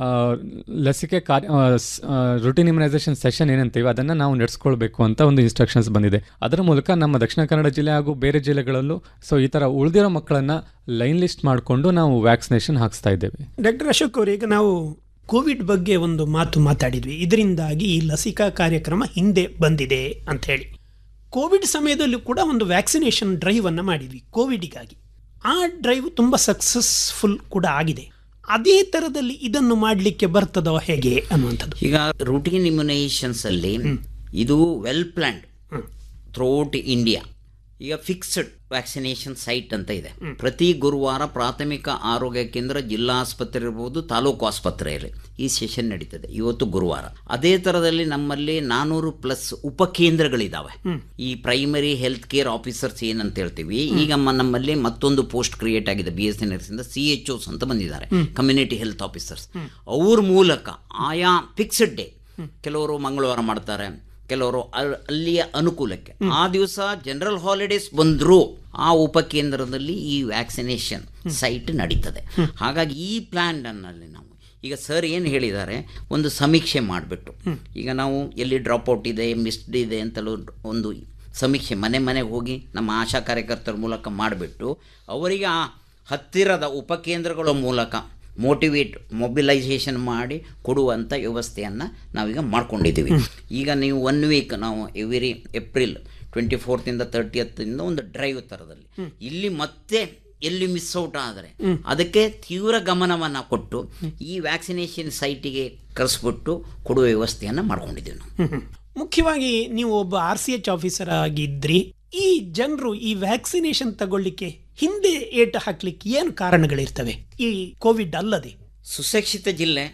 ಲಸಿಕೆ ಕಾರ್ಯ ರುಟೀನ್ ಇಮ್ಯುನೈಸೇಷನ್ ಸೆಷನ್ ಏನಂತೀವಿ ಅದನ್ನು ನಾವು ನಡೆಸ್ಕೊಳ್ಬೇಕು ಅಂತ ಒಂದು ಇನ್ಸ್ಟ್ರಕ್ಷನ್ಸ್ ಬಂದಿದೆ ಅದರ ಮೂಲಕ ನಮ್ಮ ದಕ್ಷಿಣ ಕನ್ನಡ ಜಿಲ್ಲೆ ಹಾಗೂ ಬೇರೆ ಜಿಲ್ಲೆಗಳಲ್ಲೂ ಸೊ ಈ ಥರ ಉಳಿದಿರೋ ಮಕ್ಕಳನ್ನ ಲೈನ್ ಲಿಸ್ಟ್ ಮಾಡಿಕೊಂಡು ನಾವು ವ್ಯಾಕ್ಸಿನೇಷನ್ ಹಾಕ್ಸ್ತಾ ಇದ್ದೇವೆ ಡಾಕ್ಟರ್ ಅಶೋಕ್ ಅವರು ಈಗ ನಾವು ಕೋವಿಡ್ ಬಗ್ಗೆ ಒಂದು ಮಾತು ಮಾತಾಡಿದ್ವಿ ಇದರಿಂದಾಗಿ ಈ ಲಸಿಕಾ ಕಾರ್ಯಕ್ರಮ ಹಿಂದೆ ಬಂದಿದೆ ಅಂತ ಹೇಳಿ ಕೋವಿಡ್ ಸಮಯದಲ್ಲೂ ಕೂಡ ಒಂದು ವ್ಯಾಕ್ಸಿನೇಷನ್ ಡ್ರೈವ್ ಅನ್ನು ಮಾಡಿದ್ವಿ ಕೋವಿಡ್ಗಾಗಿ ಆ ಡ್ರೈವ್ ತುಂಬ ಸಕ್ಸಸ್ಫುಲ್ ಕೂಡ ಆಗಿದೆ ಅದೇ ಥರದಲ್ಲಿ ಇದನ್ನು ಮಾಡಲಿಕ್ಕೆ ಬರ್ತದೋ ಹೇಗೆ ಅನ್ನುವಂಥದ್ದು ಈಗ ರೂಟೀನ್ ಇಮ್ಯುನೈಸೇಷನ್ಸ್ ಅಲ್ಲಿ ಇದು ವೆಲ್ ಪ್ಲಾನ್ಡ್ ಥ್ರೂಔಟ್ ಇಂಡಿಯಾ ಈಗ ಫಿಕ್ಸ್ಡ್ ವ್ಯಾಕ್ಸಿನೇಷನ್ ಸೈಟ್ ಅಂತ ಇದೆ ಪ್ರತಿ ಗುರುವಾರ ಪ್ರಾಥಮಿಕ ಆರೋಗ್ಯ ಕೇಂದ್ರ ಜಿಲ್ಲಾ ಆಸ್ಪತ್ರೆ ಇರ್ಬೋದು ತಾಲೂಕು ಆಸ್ಪತ್ರೆಯಲ್ಲಿ ಈ ಸೆಷನ್ ನಡೀತದೆ ಇವತ್ತು ಗುರುವಾರ ಅದೇ ಥರದಲ್ಲಿ ನಮ್ಮಲ್ಲಿ ನಾನೂರು ಪ್ಲಸ್ ಉಪಕೇಂದ್ರಗಳಿದ್ದಾವೆ ಈ ಪ್ರೈಮರಿ ಹೆಲ್ತ್ ಕೇರ್ ಆಫೀಸರ್ಸ್ ಏನಂತ ಹೇಳ್ತೀವಿ ಈಗ ಮ- ನಮ್ಮಲ್ಲಿ ಮತ್ತೊಂದು ಪೋಸ್ಟ್ ಕ್ರಿಯೇಟ್ ಆಗಿದೆ ಬಿ ಎಸ್ ಸಿ ನರ್ಸಿಂದ ಸಿ ಎಚ್ ಓಸ್ ಅಂತ ಬಂದಿದ್ದಾರೆ ಕಮ್ಯುನಿಟಿ ಹೆಲ್ತ್ ಆಫೀಸರ್ಸ್ ಅವ್ರ ಮೂಲಕ ಆಯಾ ಫಿಕ್ಸ್ಡ್ ಡೇ ಕೆಲವರು ಮಂಗಳವಾರ ಮಾಡ್ತಾರೆ ಕೆಲವರು ಅಲ್- ಅಲ್ಲಿಯ ಅನುಕೂಲಕ್ಕೆ ಆ ದಿವಸ ಜನರಲ್ ಹಾಲಿಡೇಸ್ ಬಂದರೂ ಆ ಉಪಕೇಂದ್ರದಲ್ಲಿ ಈ ವ್ಯಾಕ್ಸಿನೇಷನ್ ಸೈಟ್ ನಡೀತದೆ ಹಾಗಾಗಿ ಈ ಪ್ಲಾನ್ ಅನ್ನಲ್ಲಿ ನಾವು ಈಗ ಸರ್ ಏನು ಹೇಳಿದ್ದಾರೆ ಒಂದು ಸಮೀಕ್ಷೆ ಮಾಡಿಬಿಟ್ಟು ಈಗ ನಾವು ಎಲ್ಲಿ ಡ್ರಾಪ್ ಔಟ್ ಇದೆ ಮಿಸ್ಡ್ ಇದೆ ಅಂತಲೂ ಒಂದು ಸಮೀಕ್ಷೆ ಮನೆ ಮನೆಗೆ ಹೋಗಿ ನಮ್ಮ ಆಶಾ ಕಾರ್ಯಕರ್ತರ ಮೂಲಕ ಮಾಡಿಬಿಟ್ಟು ಅವರಿಗೆ ಆ ಹತ್ತಿರದ ಉಪಕೇಂದ್ರಗಳ ಮೂಲಕ ಮೋಟಿವೇಟ್ ಮೊಬಿಲೈಸೇಷನ್ ಮಾಡಿ ಕೊಡುವಂಥ ವ್ಯವಸ್ಥೆಯನ್ನು ನಾವೀಗ ಮಾಡ್ಕೊಂಡಿದ್ದೀವಿ ಈಗ ನೀವು ಒನ್ ವೀಕ್ ನಾವು ಎವ್ರಿ ಏಪ್ರಿಲ್ ಟ್ವೆಂಟಿ ಫೋರ್ತಿಂದ ತರ್ಟಿಯತ್ತಿಂದ ಒಂದು ಡ್ರೈವ್ ಥರದಲ್ಲಿ ಇಲ್ಲಿ ಮತ್ತೆ ಎಲ್ಲಿ ಮಿಸ್ ಔಟ್ ಆದರೆ ಅದಕ್ಕೆ ತೀವ್ರ ಗಮನವನ್ನು ಕೊಟ್ಟು ಈ ವ್ಯಾಕ್ಸಿನೇಷನ್ ಸೈಟಿಗೆ ಕರೆಸ್ಬಿಟ್ಟು ಕೊಡುವ ವ್ಯವಸ್ಥೆಯನ್ನು ಮಾಡ್ಕೊಂಡಿದ್ದೀವಿ ನಾವು ಮುಖ್ಯವಾಗಿ ನೀವು ಒಬ್ಬ ಆರ್ ಸಿ ಎಚ್ ಆಫೀಸರ್ ಆಗಿದ್ರಿ ಈ ಜನರು ಈ ವ್ಯಾಕ್ಸಿನೇಷನ್ ತಗೊಳ್ಳಿಕ್ಕೆ ಹಿಂದೆ ಏಟು ಹಾಕ್ಲಿಕ್ಕೆ ಏನು ಕಾರಣಗಳಿರ್ತವೆ ಈ ಕೋವಿಡ್ ಅಲ್ಲದೆ ಸುಶಿಕ್ಷಿತ ಜಿಲ್ಲೆ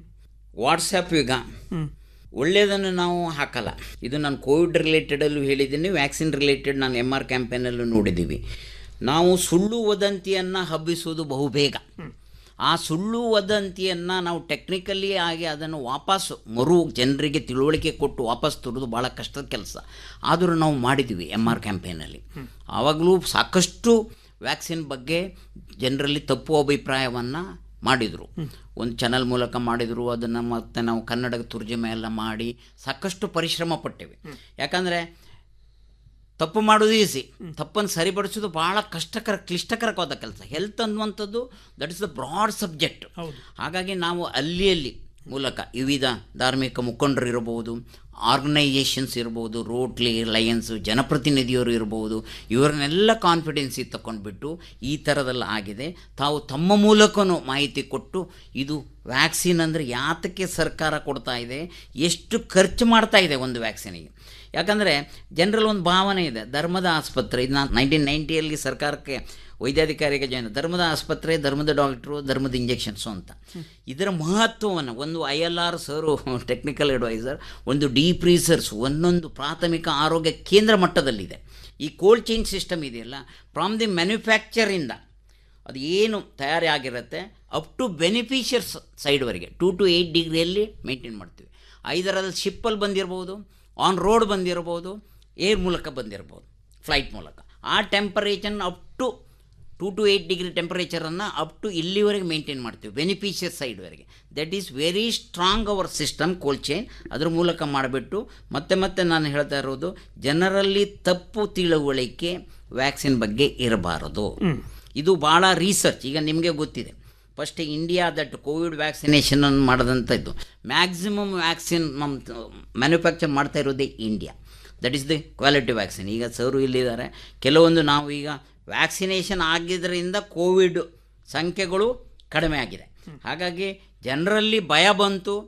ವಾಟ್ಸಪ್ ಯುಗ ಒಳ್ಳೆಯದನ್ನು ನಾವು ಹಾಕಲ್ಲ ಇದು ನಾನು ಕೋವಿಡ್ ರಿಲೇಟೆಡಲ್ಲೂ ಹೇಳಿದ್ದೀನಿ ವ್ಯಾಕ್ಸಿನ್ ರಿಲೇಟೆಡ್ ನಾನು ಎಮ್ ಆರ್ ಕ್ಯಾಂಪೇನಲ್ಲೂ ನೋಡಿದ್ದೀವಿ ನಾವು ಸುಳ್ಳು ವದಂತಿಯನ್ನು ಹಬ್ಬಿಸುವುದು ಬಹುಬೇಗ ಆ ಸುಳ್ಳು ವದಂತಿಯನ್ನು ನಾವು ಟೆಕ್ನಿಕಲಿ ಆಗಿ ಅದನ್ನು ವಾಪಸ್ ಮರು ಜನರಿಗೆ ತಿಳುವಳಿಕೆ ಕೊಟ್ಟು ವಾಪಸ್ ತರೋದು ಭಾಳ ಕಷ್ಟದ ಕೆಲಸ ಆದರೂ ನಾವು ಮಾಡಿದ್ದೀವಿ ಎಮ್ ಆರ್ ಕ್ಯಾಂಪೇನಲ್ಲಿ ಆವಾಗಲೂ ಸಾಕಷ್ಟು ವ್ಯಾಕ್ಸಿನ್ ಬಗ್ಗೆ ಜನರಲ್ಲಿ ತಪ್ಪು ಅಭಿಪ್ರಾಯವನ್ನು ಮಾಡಿದರು ಒಂದು ಚಾನಲ್ ಮೂಲಕ ಮಾಡಿದರು ಅದನ್ನು ಮತ್ತೆ ನಾವು ಕನ್ನಡ ತುರ್ಜಮೆ ಎಲ್ಲ ಮಾಡಿ ಸಾಕಷ್ಟು ಪರಿಶ್ರಮ ಪಟ್ಟೆವಿ ಯಾಕಂದರೆ ತಪ್ಪು ಮಾಡೋದು ಈಸಿ ತಪ್ಪನ್ನು ಸರಿಪಡಿಸೋದು ಭಾಳ ಕಷ್ಟಕರ ಕ್ಲಿಷ್ಟಕರವಾದ ಕೆಲಸ ಹೆಲ್ತ್ ಅನ್ನುವಂಥದ್ದು that is the broad subject ಹಾಗಾಗಿ ನಾವು ಅಲ್ಲಿ ಅಲ್ಲಿ ಮೂಲಕ ವಿವಿಧ ಧಾರ್ಮಿಕ ಮುಖಂಡರು ಇರಬಹುದು ಆರ್ಗನೈಸೇಷನ್ಸ್ ಇರ್ಬೋದು ರೋಟ್ಲಿ ಲಯನ್ಸ್ ಜನಪ್ರತಿನಿಧಿಯವರು ಇರ್ಬೋದು ಇವರನ್ನೆಲ್ಲ ಕಾನ್ಫಿಡೆನ್ಸಿಗೆ ತಗೊಂಡ್ಬಿಟ್ಟು ಈ ಥರದೆಲ್ಲ ಆಗಿದೆ ತಾವು ತಮ್ಮ ಮೂಲಕನೂ ಮಾಹಿತಿ ಕೊಟ್ಟು ಇದು ವ್ಯಾಕ್ಸಿನ್ ಅಂದರೆ ಯಾತಕ್ಕೆ ಸರ್ಕಾರ ಕೊಡ್ತಾ ಇದೆ ಎಷ್ಟು ಖರ್ಚು ಮಾಡ್ತಾ ಇದೆ ಒಂದು ವ್ಯಾಕ್ಸಿನಿಗೆ ಯಾಕಂದರೆ ಜನರಲ್ಲಿ ಒಂದು ಭಾವನೆ ಇದೆ ಧರ್ಮದ ಆಸ್ಪತ್ರೆ ಇದು ನಾನು ನೈನ್ಟೀನ್ ನೈಂಟಿಯಲ್ಲಿ ಸರ್ಕಾರಕ್ಕೆ ವೈದ್ಯಾಧಿಕಾರಿಗೆ ಜಾಯ್ನ್ ಧರ್ಮದ ಆಸ್ಪತ್ರೆ ಧರ್ಮದ ಡಾಕ್ಟ್ರು ಧರ್ಮದ ಇಂಜೆಕ್ಷನ್ಸು ಅಂತ ಇದರ ಮಹತ್ವವನ್ನು ಒಂದು I L R sir technical advisor ಒಂದು ಡೀಪ್ ರಿಸರ್ಚ್ ಒಂದೊಂದು ಪ್ರಾಥಮಿಕ ಆರೋಗ್ಯ ಕೇಂದ್ರ ಮಟ್ಟದಲ್ಲಿದೆ ಈ ಕೋಲ್ಡ್ ಚೈನ್ ಸಿಸ್ಟಮ್ ಇದೆಯಲ್ಲ ಫ್ರಾಮ್ ದಿ ಮ್ಯಾನುಫ್ಯಾಕ್ಚರಿಂದ ಅದು ಏನು ತಯಾರಿ ಆಗಿರುತ್ತೆ ಅಪ್ ಟು ಬೆನಿಫಿಷಿಯರ್ಸ್ ಸೈಡ್ವರೆಗೆ ಟೂ ಟು ಏಯ್ಟ್ ಡಿಗ್ರಿಯಲ್ಲಿ ಮೇಂಟೈನ್ ಮಾಡ್ತೀವಿ ಐದರಲ್ಲಿ ಶಿಪ್ಪಲ್ಲಿ ಬಂದಿರ್ಬೋದು ಆನ್ ರೋಡ್ ಬಂದಿರ್ಬೋದು ಏರ್ ಮೂಲಕ ಬಂದಿರ್ಬೋದು ಫ್ಲೈಟ್ ಮೂಲಕ ಆ temperature up to two to eight degree ಟೆಂಪರೇಚರನ್ನು ಅಪ್ ಟು ಇಲ್ಲಿವರೆಗೆ ಮೇಂಟೈನ್ ಮಾಡ್ತೀವಿ ಬೆನಿಫಿಷಿಯರ್ ಸೈಡ್ವರೆಗೆ that is very strong our system cold chain ಅದ್ರ ಮೂಲಕ ಮಾಡಿಬಿಟ್ಟು ಮತ್ತೆ ಮತ್ತೆ ನಾನು ಹೇಳ್ತಾ ಇರೋದು ಜನರಲ್ಲಿ ತಪ್ಪು ತಿಳುವಳಿಕೆ ವ್ಯಾಕ್ಸಿನ್ ಬಗ್ಗೆ ಇರಬಾರದು ಇದು ಭಾಳ ರಿಸರ್ಚ್ ಈಗ ನಿಮಗೆ ಗೊತ್ತಿದೆ first India that covid vaccination ಮಾಡಿದಂಥದ್ದು ಮ್ಯಾಕ್ಸಿಮಮ್ ವ್ಯಾಕ್ಸಿನ್ ನಮ್ಮ ಮ್ಯಾನುಫ್ಯಾಕ್ಚರ್ ಮಾಡ್ತಾ ಇರೋದೇ India that is the quality vaccine ಈಗ ಸರು ಇಲ್ಲಿದ್ದಾರೆ ಕೆಲವೊಂದು ನಾವು ಈಗ ವ್ಯಾಕ್ಸಿನೇಷನ್ ಆಗಿದ್ದರಿಂದ ಕೋವಿಡ್ ಸಂಖ್ಯೆಗಳು ಕಡಿಮೆ ಆಗಿದೆ ಹಾಗಾಗಿ ಜನರಲ್ಲಿ ಭಯ ಬಂತು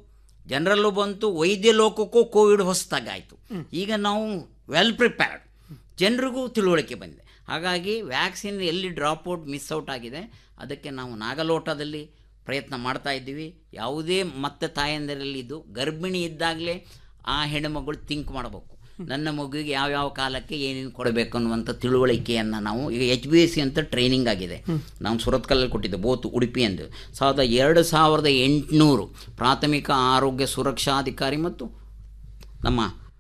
ಜನರಲ್ಲೂ ಬಂತು ವೈದ್ಯ ಲೋಕಕ್ಕೂ ಕೋವಿಡ್ ಹೊಸದಾಗಾಯಿತು ಈಗ ನಾವು ವೆಲ್ ಪ್ರಿಪೇರ್ಡ್ ಜನರಿಗೂ ತಿಳುವಳಿಕೆ ಬಂದಿದೆ ಹಾಗಾಗಿ ವ್ಯಾಕ್ಸಿನ್ ಎಲ್ಲಿ ಡ್ರಾಪ್ ಔಟ್ ಮಿಸ್ ಔಟ್ ಆಗಿದೆ ಅದಕ್ಕೆ ನಾವು ನಾಗಲೋಟದಲ್ಲಿ ಪ್ರಯತ್ನ ಮಾಡ್ತಾ ಇದ್ದೀವಿ ಯಾವುದೇ ಮತ್ತೆ ತಾಯಂದಿರಲ್ಲಿ ಇದು ಗರ್ಭಿಣಿ ಇದ್ದಾಗಲೇ ಆ ಹೆಣ್ಣುಮಗಳು ಥಿಂಕ್ ಮಾಡಬೇಕು ನನ್ನ ಮಗುವಿಗೆ ಯಾವ್ಯಾವ ಕಾಲಕ್ಕೆ ಏನೇನು ಕೊಡಬೇಕು ಅನ್ನುವಂಥ ತಿಳುವಳಿಕೆಯನ್ನು ನಾವು ಈಗ ಎಚ್ ಬಿ ಎಸ್ ಸಿ ಅಂತ ಟ್ರೈನಿಂಗ್ ಆಗಿದೆ ನಾವು ಸುರತ್ಕಲ್ಲಲ್ಲಿ ಕೊಟ್ಟಿದ್ದೆ ಬೋತ್ ಉಡುಪಿ ಎಂದು ಸಾವಿರದ ಎರಡು ಸಾವಿರದ ಎಂಟುನೂರು ಪ್ರಾಥಮಿಕ ಆರೋಗ್ಯ ಸುರಕ್ಷಾಧಿಕಾರಿ ಮತ್ತು ನಮ್ಮ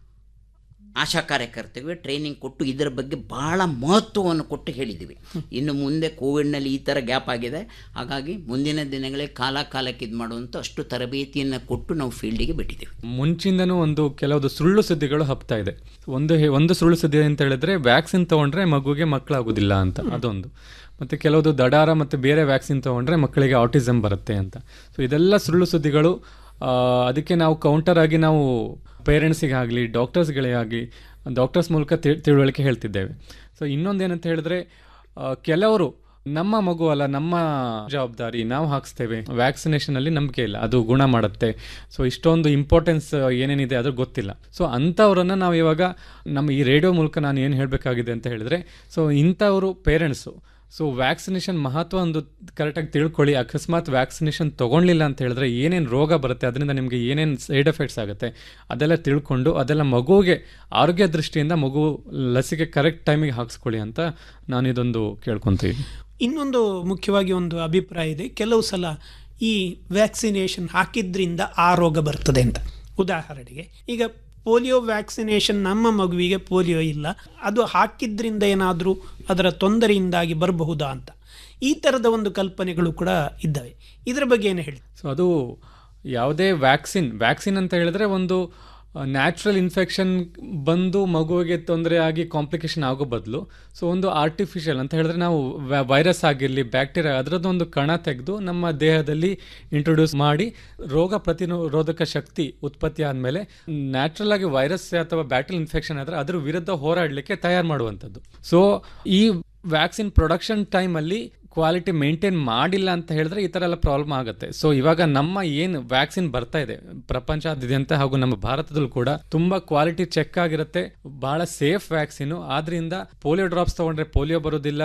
ಆಶಾ ಕಾರ್ಯಕರ್ತರಿಗೆ ಟ್ರೈನಿಂಗ್ ಕೊಟ್ಟು ಇದರ ಬಗ್ಗೆ ಬಹಳ ಮಹತ್ವವನ್ನು ಕೊಟ್ಟು ಹೇಳಿದ್ದೀವಿ ಇನ್ನು ಮುಂದೆ ಕೋವಿಡ್ನಲ್ಲಿ ಈ ಥರ ಗ್ಯಾಪ್ ಆಗಿದೆ ಹಾಗಾಗಿ ಮುಂದಿನ ದಿನಗಳಲ್ಲಿ ಕಾಲ ಕಾಲಕ್ಕೆ ಇದು ಮಾಡುವಂಥ ಅಷ್ಟು ತರಬೇತಿಯನ್ನು ಕೊಟ್ಟು ನಾವು ಫೀಲ್ಡಿಗೆ ಬಿಟ್ಟಿದ್ದೀವಿ ಮುಂಚಿಂದನೂ ಒಂದು ಕೆಲವೊಂದು ಸುಳ್ಳು ಸುದ್ದಿಗಳು ಹಬ್ತಾ ಇದೆ ಒಂದು ಹೇ- ಒಂದು ಸುಳ್ಳು ಸುದ್ದಿ ಅಂತ ಹೇಳಿದ್ರೆ ವ್ಯಾಕ್ಸಿನ್ ತಗೊಂಡ್ರೆ ಮಗುಗೆ ಮಕ್ಕಳಾಗೋದಿಲ್ಲ ಅಂತ ಅದೊಂದು ಮತ್ತೆ ಕೆಲವೊಂದು ದಡಾರ ಮತ್ತು ಬೇರೆ ವ್ಯಾಕ್ಸಿನ್ ತಗೊಂಡ್ರೆ ಮಕ್ಕಳಿಗೆ ಆಟಿಸಮ್ ಬರುತ್ತೆ ಅಂತ ಸೊ ಇದೆಲ್ಲ ಸುಳ್ಳು ಸುದ್ದಿಗಳು ಆ, ಅದಕ್ಕೆ ನಾವು ಕೌಂಟರ್ ಆಗಿ ನಾವು ಪೇರೆಂಟ್ಸಿಗಾಗಲಿ ಡಾಕ್ಟರ್ಸ್ಗಳಿಗಾಗಲಿ ಡಾಕ್ಟರ್ಸ್ ಮೂಲಕ ತಿ- ತಿಳುವಳಿಕೆ ಹೇಳ್ತಿದ್ದೇವೆ ಸೊ ಇನ್ನೊಂದೇನಂತ ಹೇಳಿದ್ರೆ ಆ, ಕೆಲವರು ನಮ್ಮ ಮಗು ಅಲ್ಲ ನಮ್ಮ ಜವಾಬ್ದಾರಿ ನಾವು ಹಾಕ್ಸ್ತೇವೆ ವ್ಯಾಕ್ಸಿನೇಷನ್ ಅಲ್ಲಿ ನಂಬಿಕೆ ಇಲ್ಲ ಅದು ಗುಣ ಮಾಡುತ್ತೆ ಸೊ ಇಷ್ಟೊಂದು ಇಂಪಾರ್ಟೆನ್ಸ್ ಏನೇನಿದೆ ಅದು ಗೊತ್ತಿಲ್ಲ ಸೊ ಅಂಥವ್ರನ್ನ ನಾವು ಇವಾಗ ನಮ್ಮ ಈ ರೇಡಿಯೋ ಮೂಲಕ ನಾನು ಏನು ಹೇಳಬೇಕಾಗಿದೆ ಅಂತ ಹೇಳಿದ್ರೆ ಸೊ ಇಂಥವರು ಪೇರೆಂಟ್ಸು ಸೊ ವ್ಯಾಕ್ಸಿನೇಷನ್ ಮಹತ್ವ ಒಂದು ಕರೆಕ್ಟಾಗಿ ತಿಳ್ಕೊಳ್ಳಿ ಅಕಸ್ಮಾತ್ ವ್ಯಾಕ್ಸಿನೇಷನ್ ತೊಗೊಳ್ಲಿಲ್ಲ ಅಂತ ಹೇಳಿದ್ರೆ ಏನೇನು ರೋಗ ಬರುತ್ತೆ ಅದರಿಂದ ನಿಮಗೆ ಏನೇನು ಸೈಡ್ ಎಫೆಕ್ಟ್ಸ್ ಆಗುತ್ತೆ ಅದೆಲ್ಲ ತಿಳ್ಕೊಂಡು ಅದೆಲ್ಲ ಮಗುವಿಗೆ ಆರೋಗ್ಯ ದೃಷ್ಟಿಯಿಂದ ಮಗು ಲಸಿಕೆ ಕರೆಕ್ಟ್ ಟೈಮಿಗೆ ಹಾಕ್ಸ್ಕೊಳ್ಳಿ ಅಂತ ನಾನು ಇದೊಂದು ಕೇಳ್ಕೊತೀವಿ ಇನ್ನೊಂದು ಮುಖ್ಯವಾಗಿ ಒಂದು ಅಭಿಪ್ರಾಯ ಇದೆ ಕೆಲವು ಸಲ ಈ ವ್ಯಾಕ್ಸಿನೇಷನ್ ಹಾಕಿದ್ರಿಂದ ಆ ರೋಗ ಬರ್ತದೆ ಅಂತ ಉದಾಹರಣೆಗೆ ಈಗ ಪೋಲಿಯೋ ವ್ಯಾಕ್ಸಿನೇಷನ್ ನಮ್ಮ ಮಗುವಿಗೆ ಪೋಲಿಯೋ ಇಲ್ಲ ಅದು ಹಾಕಿದ್ರಿಂದ ಏನಾದರೂ ಅದರ ತೊಂದರೆಯಿಂದಾಗಿ ಬರಬಹುದಾ ಅಂತ ಈ ಥರದ ಒಂದು ಕಲ್ಪನೆಗಳು ಕೂಡ ಇದ್ದಾವೆ ಇದರ ಬಗ್ಗೆ ಏನು ಹೇಳಿ ಸೊ ಅದು ಯಾವುದೇ ವ್ಯಾಕ್ಸಿನ್ ವ್ಯಾಕ್ಸಿನ್ ಅಂತ ಹೇಳಿದ್ರೆ ಒಂದು ನ್ಯಾಚುರಲ್ ಇನ್ಫೆಕ್ಷನ್ ಬಂದು ಮಗುವಿಗೆ ತೊಂದರೆ ಆಗಿ ಕಾಂಪ್ಲಿಕೇಶನ್ ಆಗೋ ಬದಲು ಸೊ ಒಂದು ಆರ್ಟಿಫಿಷಿಯಲ್ ಅಂತ ಹೇಳಿದ್ರೆ ನಾವು ವೈರಸ್ ಆಗಿರಲಿ ಬ್ಯಾಕ್ಟೀರಿಯಾ ಅದರದ್ದೊಂದು ಕಣ ತೆಗೆದು ನಮ್ಮ ದೇಹದಲ್ಲಿ ಇಂಟ್ರೊಡ್ಯೂಸ್ ಮಾಡಿ ರೋಗ ಪ್ರತಿರೋಧಕ ಶಕ್ತಿ ಉತ್ಪತ್ತಿ ಆದಮೇಲೆ ನ್ಯಾಚುರಲ್ ಆಗಿ ವೈರಸ್ ಅಥವಾ ಬ್ಯಾಕ್ಟೀರಿಯಲ್ ಇನ್ಫೆಕ್ಷನ್ ಆದರೆ ಅದ್ರ ವಿರುದ್ಧ ಹೋರಾಡಲಿಕ್ಕೆ ತಯಾರು ಮಾಡುವಂಥದ್ದು ಸೊ ಈ ವ್ಯಾಕ್ಸಿನ್ ಪ್ರೊಡಕ್ಷನ್ ಟೈಮಲ್ಲಿ ಕ್ವಾಲಿಟಿ ಮೇಂಟೈನ್ ಮಾಡಿಲ್ಲ ಅಂತ ಹೇಳಿದ್ರೆ ಈ ಥರ ಎಲ್ಲ ಪ್ರಾಬ್ಲಮ್ ಆಗುತ್ತೆ ಸೊ ಇವಾಗ ನಮ್ಮ ಏನು ವ್ಯಾಕ್ಸಿನ್ ಬರ್ತಾ ಇದೆ ಪ್ರಪಂಚಾದ್ಯಂತ ಹಾಗೂ ನಮ್ಮ ಭಾರತದಲ್ಲೂ ಕೂಡ ತುಂಬಾ ಕ್ವಾಲಿಟಿ ಚೆಕ್ ಆಗಿರುತ್ತೆ ಬಹಳ ಸೇಫ್ ವ್ಯಾಕ್ಸಿನ್ ಆದ್ರಿಂದ ಪೋಲಿಯೋ ಡ್ರಾಪ್ಸ್ ತಗೊಂಡ್ರೆ ಪೋಲಿಯೋ ಬರೋದಿಲ್ಲ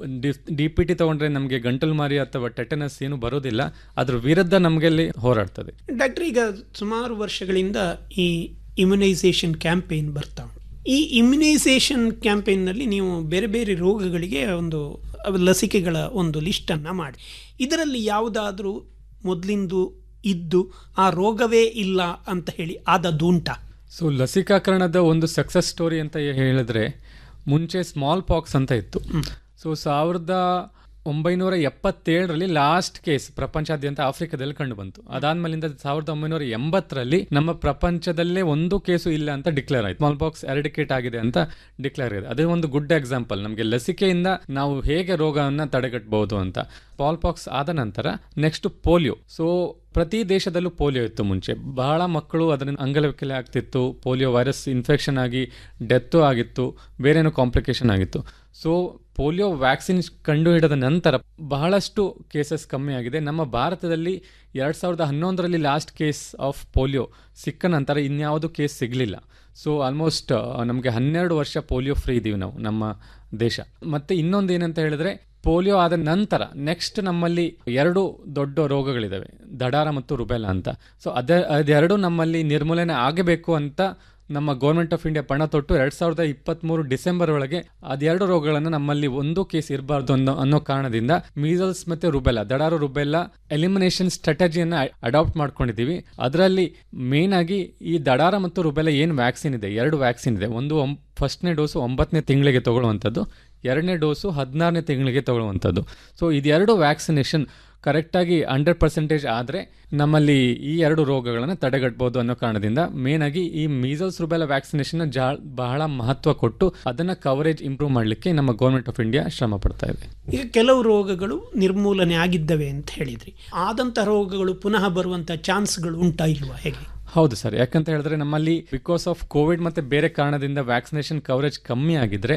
ಡಿ ಪಿ ಟಿ ತಗೊಂಡ್ರೆ ನಮಗೆ ಗಂಟಲು ಮಾರಿ ಅಥವಾ ಟೆಟನಸ್ ಏನು ಬರೋದಿಲ್ಲ ಅದ್ರ ವಿರುದ್ಧ ನಮಗೆ ಅಲ್ಲಿ ಹೋರಾಡ್ತದೆ ಡಾಕ್ಟರ್ ಈಗ ಸುಮಾರು ವರ್ಷಗಳಿಂದ ಈ ಇಮ್ಯುನೈಸೇಷನ್ ಕ್ಯಾಂಪೇನ್ ಬರ್ತಾ ಉಂಟು ಈ ಇಮ್ಯುನೈಸೇಷನ್ ಕ್ಯಾಂಪೇನ್ನಲ್ಲಿ ನೀವು ಬೇರೆ ಬೇರೆ ರೋಗಗಳಿಗೆ ಒಂದು ಲಸಿಕೆಗಳ ಒಂದು ಲಿಸ್ಟನ್ನು ಮಾಡಿ ಇದರಲ್ಲಿ ಯಾವುದಾದ್ರೂ ಮೊದಲಿಂದು ಇದ್ದು ಆ ರೋಗವೇ ಇಲ್ಲ ಅಂತ ಹೇಳಿ ಆದದ್ದು ಉಂಟಾ ಸೊ ಲಸಿಕಾಕರಣದ ಒಂದು ಸಕ್ಸಸ್ ಸ್ಟೋರಿ ಅಂತ ಹೇಳಿದ್ರೆ ಮುಂಚೆ ಸ್ಮಾಲ್ ಪಾಕ್ಸ್ ಅಂತ ಇತ್ತು ಸೊ ಸಾವಿರದ ಒಂಬೈನೂರ ಎಪ್ಪತ್ತೇಳರಲ್ಲಿ ಲಾಸ್ಟ್ ಕೇಸ್ ಪ್ರಪಂಚಾದ್ಯಂತ ಆಫ್ರಿಕಾದಲ್ಲಿ ಕಂಡು ಬಂತು ಅದಾದ್ಮೇಲಿಂದ ಸಾವಿರದ ಒಂಬೈನೂರ ಎಂಬತ್ತರಲ್ಲಿ ನಮ್ಮ ಪ್ರಪಂಚದಲ್ಲೇ ಒಂದು ಕೇಸು ಇಲ್ಲ ಅಂತ ಡಿಕ್ಲೇರ್ ಆಯ್ತು ಸ್ಮಾಲ್ ಬಾಕ್ಸ್ ಎರಡಿಕೇಟ್ ಆಗಿದೆ ಅಂತ ಡಿಕ್ಲೇರ್ ಆಗಿದೆ ಅದೇ ಒಂದು ಗುಡ್ ಎಕ್ಸಾಂಪಲ್ ನಮಗೆ ಲಸಿಕೆಯಿಂದ ನಾವು ಹೇಗೆ ರೋಗವನ್ನು ತಡೆಗಟ್ಟಬಹುದು ಅಂತ ಸ್ಮಾಲ್ ಪಾಕ್ಸ್ ಆದ ನಂತರ ನೆಕ್ಸ್ಟ್ ಪೋಲಿಯೋ ಸೊ ಪ್ರತಿ ದೇಶದಲ್ಲೂ ಪೋಲಿಯೋ ಇತ್ತು ಮುಂಚೆ ಬಹಳ ಮಕ್ಕಳು ಅದರಿಂದ ಅಂಗವಿಕಲೆ ಆಗ್ತಿತ್ತು ಪೋಲಿಯೋ ವೈರಸ್ ಇನ್ಫೆಕ್ಷನ್ ಆಗಿ ಡೆತ್ತು ಆಗಿತ್ತು ಬೇರೇನೋ ಕಾಂಪ್ಲಿಕೇಶನ್ ಆಗಿತ್ತು ಸೊ ಪೋಲಿಯೋ ವ್ಯಾಕ್ಸಿನ್ ಕಂಡುಹಿಡಿದ ನಂತರ ಬಹಳಷ್ಟು ಕೇಸಸ್ ಕಮ್ಮಿ ಆಗಿದೆ ನಮ್ಮ ಭಾರತದಲ್ಲಿ ಎರಡು ಸಾವಿರದ ಹನ್ನೊಂದರಲ್ಲಿ ಲಾಸ್ಟ್ ಕೇಸ್ ಆಫ್ ಪೋಲಿಯೋ ಸಿಕ್ಕ ನಂತರ ಇನ್ಯಾವುದು ಕೇಸ್ ಸಿಗಲಿಲ್ಲ ಸೊ ಆಲ್ಮೋಸ್ಟ್ ನಮಗೆ ಹನ್ನೆರಡು ವರ್ಷ ಪೋಲಿಯೋ ಫ್ರೀ ಇದ್ದೀವಿ ನಾವು ನಮ್ಮ ದೇಶ ಮತ್ತೆ ಇನ್ನೊಂದು ಏನಂತ ಹೇಳಿದ್ರೆ ಪೋಲಿಯೋ ಆದ ನಂತರ ನೆಕ್ಸ್ಟ್ ನಮ್ಮಲ್ಲಿ ಎರಡು ದೊಡ್ಡ ರೋಗಗಳಿದಾವೆ ದಡಾರ ಮತ್ತು ರುಬೆಲಾ ಅಂತ ಸೊ ಅದೇ ಅದೆರಡು ನಮ್ಮಲ್ಲಿ ನಿರ್ಮೂಲನೆ ಆಗಬೇಕು ಅಂತ ನಮ್ಮ ಗೌರ್ಮೆಂಟ್ ಆಫ್ ಇಂಡಿಯಾ ಪಣ ತೊಟ್ಟು ಎರಡ್ ಸಾವಿರದ ಇಪ್ಪತ್ತ್ಮೂರು ಡಿಸೆಂಬರ್ ಒಳಗೆ ಅದೆರಡು ರೋಗಗಳನ್ನು ನಮ್ಮಲ್ಲಿ ಒಂದು ಕೇಸ್ ಇರಬಾರ್ದು ಅನ್ನೋ ಅನ್ನೋ ಕಾರಣದಿಂದ ಮೀಸಲ್ಸ್ ಮತ್ತೆ ರುಬೆಲಾ ದಡಾರು ರುಬೆಲ್ಲಾ ಎಲಿಮಿನೇಷನ್ ಸ್ಟ್ರಾಟಜಿಯನ್ನು ಅಡಾಪ್ಟ್ ಮಾಡ್ಕೊಂಡಿದ್ದೀವಿ ಅದರಲ್ಲಿ ಮೇನ್ ಆಗಿ ಈ ದಡಾರ ಮತ್ತು ರುಬೆಲಾ ಏನು ವ್ಯಾಕ್ಸಿನ್ ಇದೆ ಎರಡು ವ್ಯಾಕ್ಸಿನ್ ಇದೆ ಒಂದು ಫಸ್ಟ್ನೇ ಡೋಸು ಒಂಬತ್ತನೇ ತಿಂಗಳಿಗೆ ತಗೊಳ್ಳುವಂಥದ್ದು ಎರಡನೇ ಡೋಸು ಹದಿನಾರನೇ ತಿಂಗಳಿಗೆ ತಗೊಳ್ಳುವಂಥದ್ದು ಸೊ ಇದೆರಡು ವ್ಯಾಕ್ಸಿನೇಷನ್ ಕರೆಕ್ಟಾಗಿ ಹಂಡ್ರೆಡ್ ಪರ್ಸೆಂಟೇಜ್ ಆದರೆ ನಮ್ಮಲ್ಲಿ ಈ ಎರಡು ರೋಗಗಳನ್ನು ತಡೆಗಟ್ಟಬಹುದು ಅನ್ನೋ ಕಾರಣದಿಂದ ಮೇನ್ ಆಗಿ ಈ ಮೀಸಲ್ಸ್ ರುಬೆಲ ವ್ಯಾಕ್ಸಿನೇಷನ್ ಜಾ ಬಹಳ ಮಹತ್ವ ಕೊಟ್ಟು ಅದನ್ನ ಕವರೇಜ್ ಇಂಪ್ರೂವ್ ಮಾಡಲಿಕ್ಕೆ ನಮ್ಮ ಗೌರ್ಮೆಂಟ್ ಆಫ್ ಇಂಡಿಯಾ ಶ್ರಮ ಪಡ್ತಾ ಇದೆ ಈಗ ಕೆಲವು ರೋಗಗಳು ನಿರ್ಮೂಲನೆ ಆಗಿದ್ದವೆ ಅಂತ ಹೇಳಿದ್ರಿ ಆದಂಥ ರೋಗಗಳು ಪುನಃ ಬರುವಂಥ ಚಾನ್ಸ್ಗಳು ಉಂಟಾ ಇಲ್ವಾ ಹೇಗೆ ಹೌದು ಸರ್ ಯಾಕಂತ ಹೇಳಿದ್ರೆ ನಮ್ಮಲ್ಲಿ ಬಿಕಾಸ್ ಆಫ್ ಕೋವಿಡ್ ಮತ್ತೆ ಬೇರೆ ಕಾರಣದಿಂದ ವ್ಯಾಕ್ಸಿನೇಷನ್ ಕವರೇಜ್ ಕಮ್ಮಿ ಆಗಿದ್ರೆ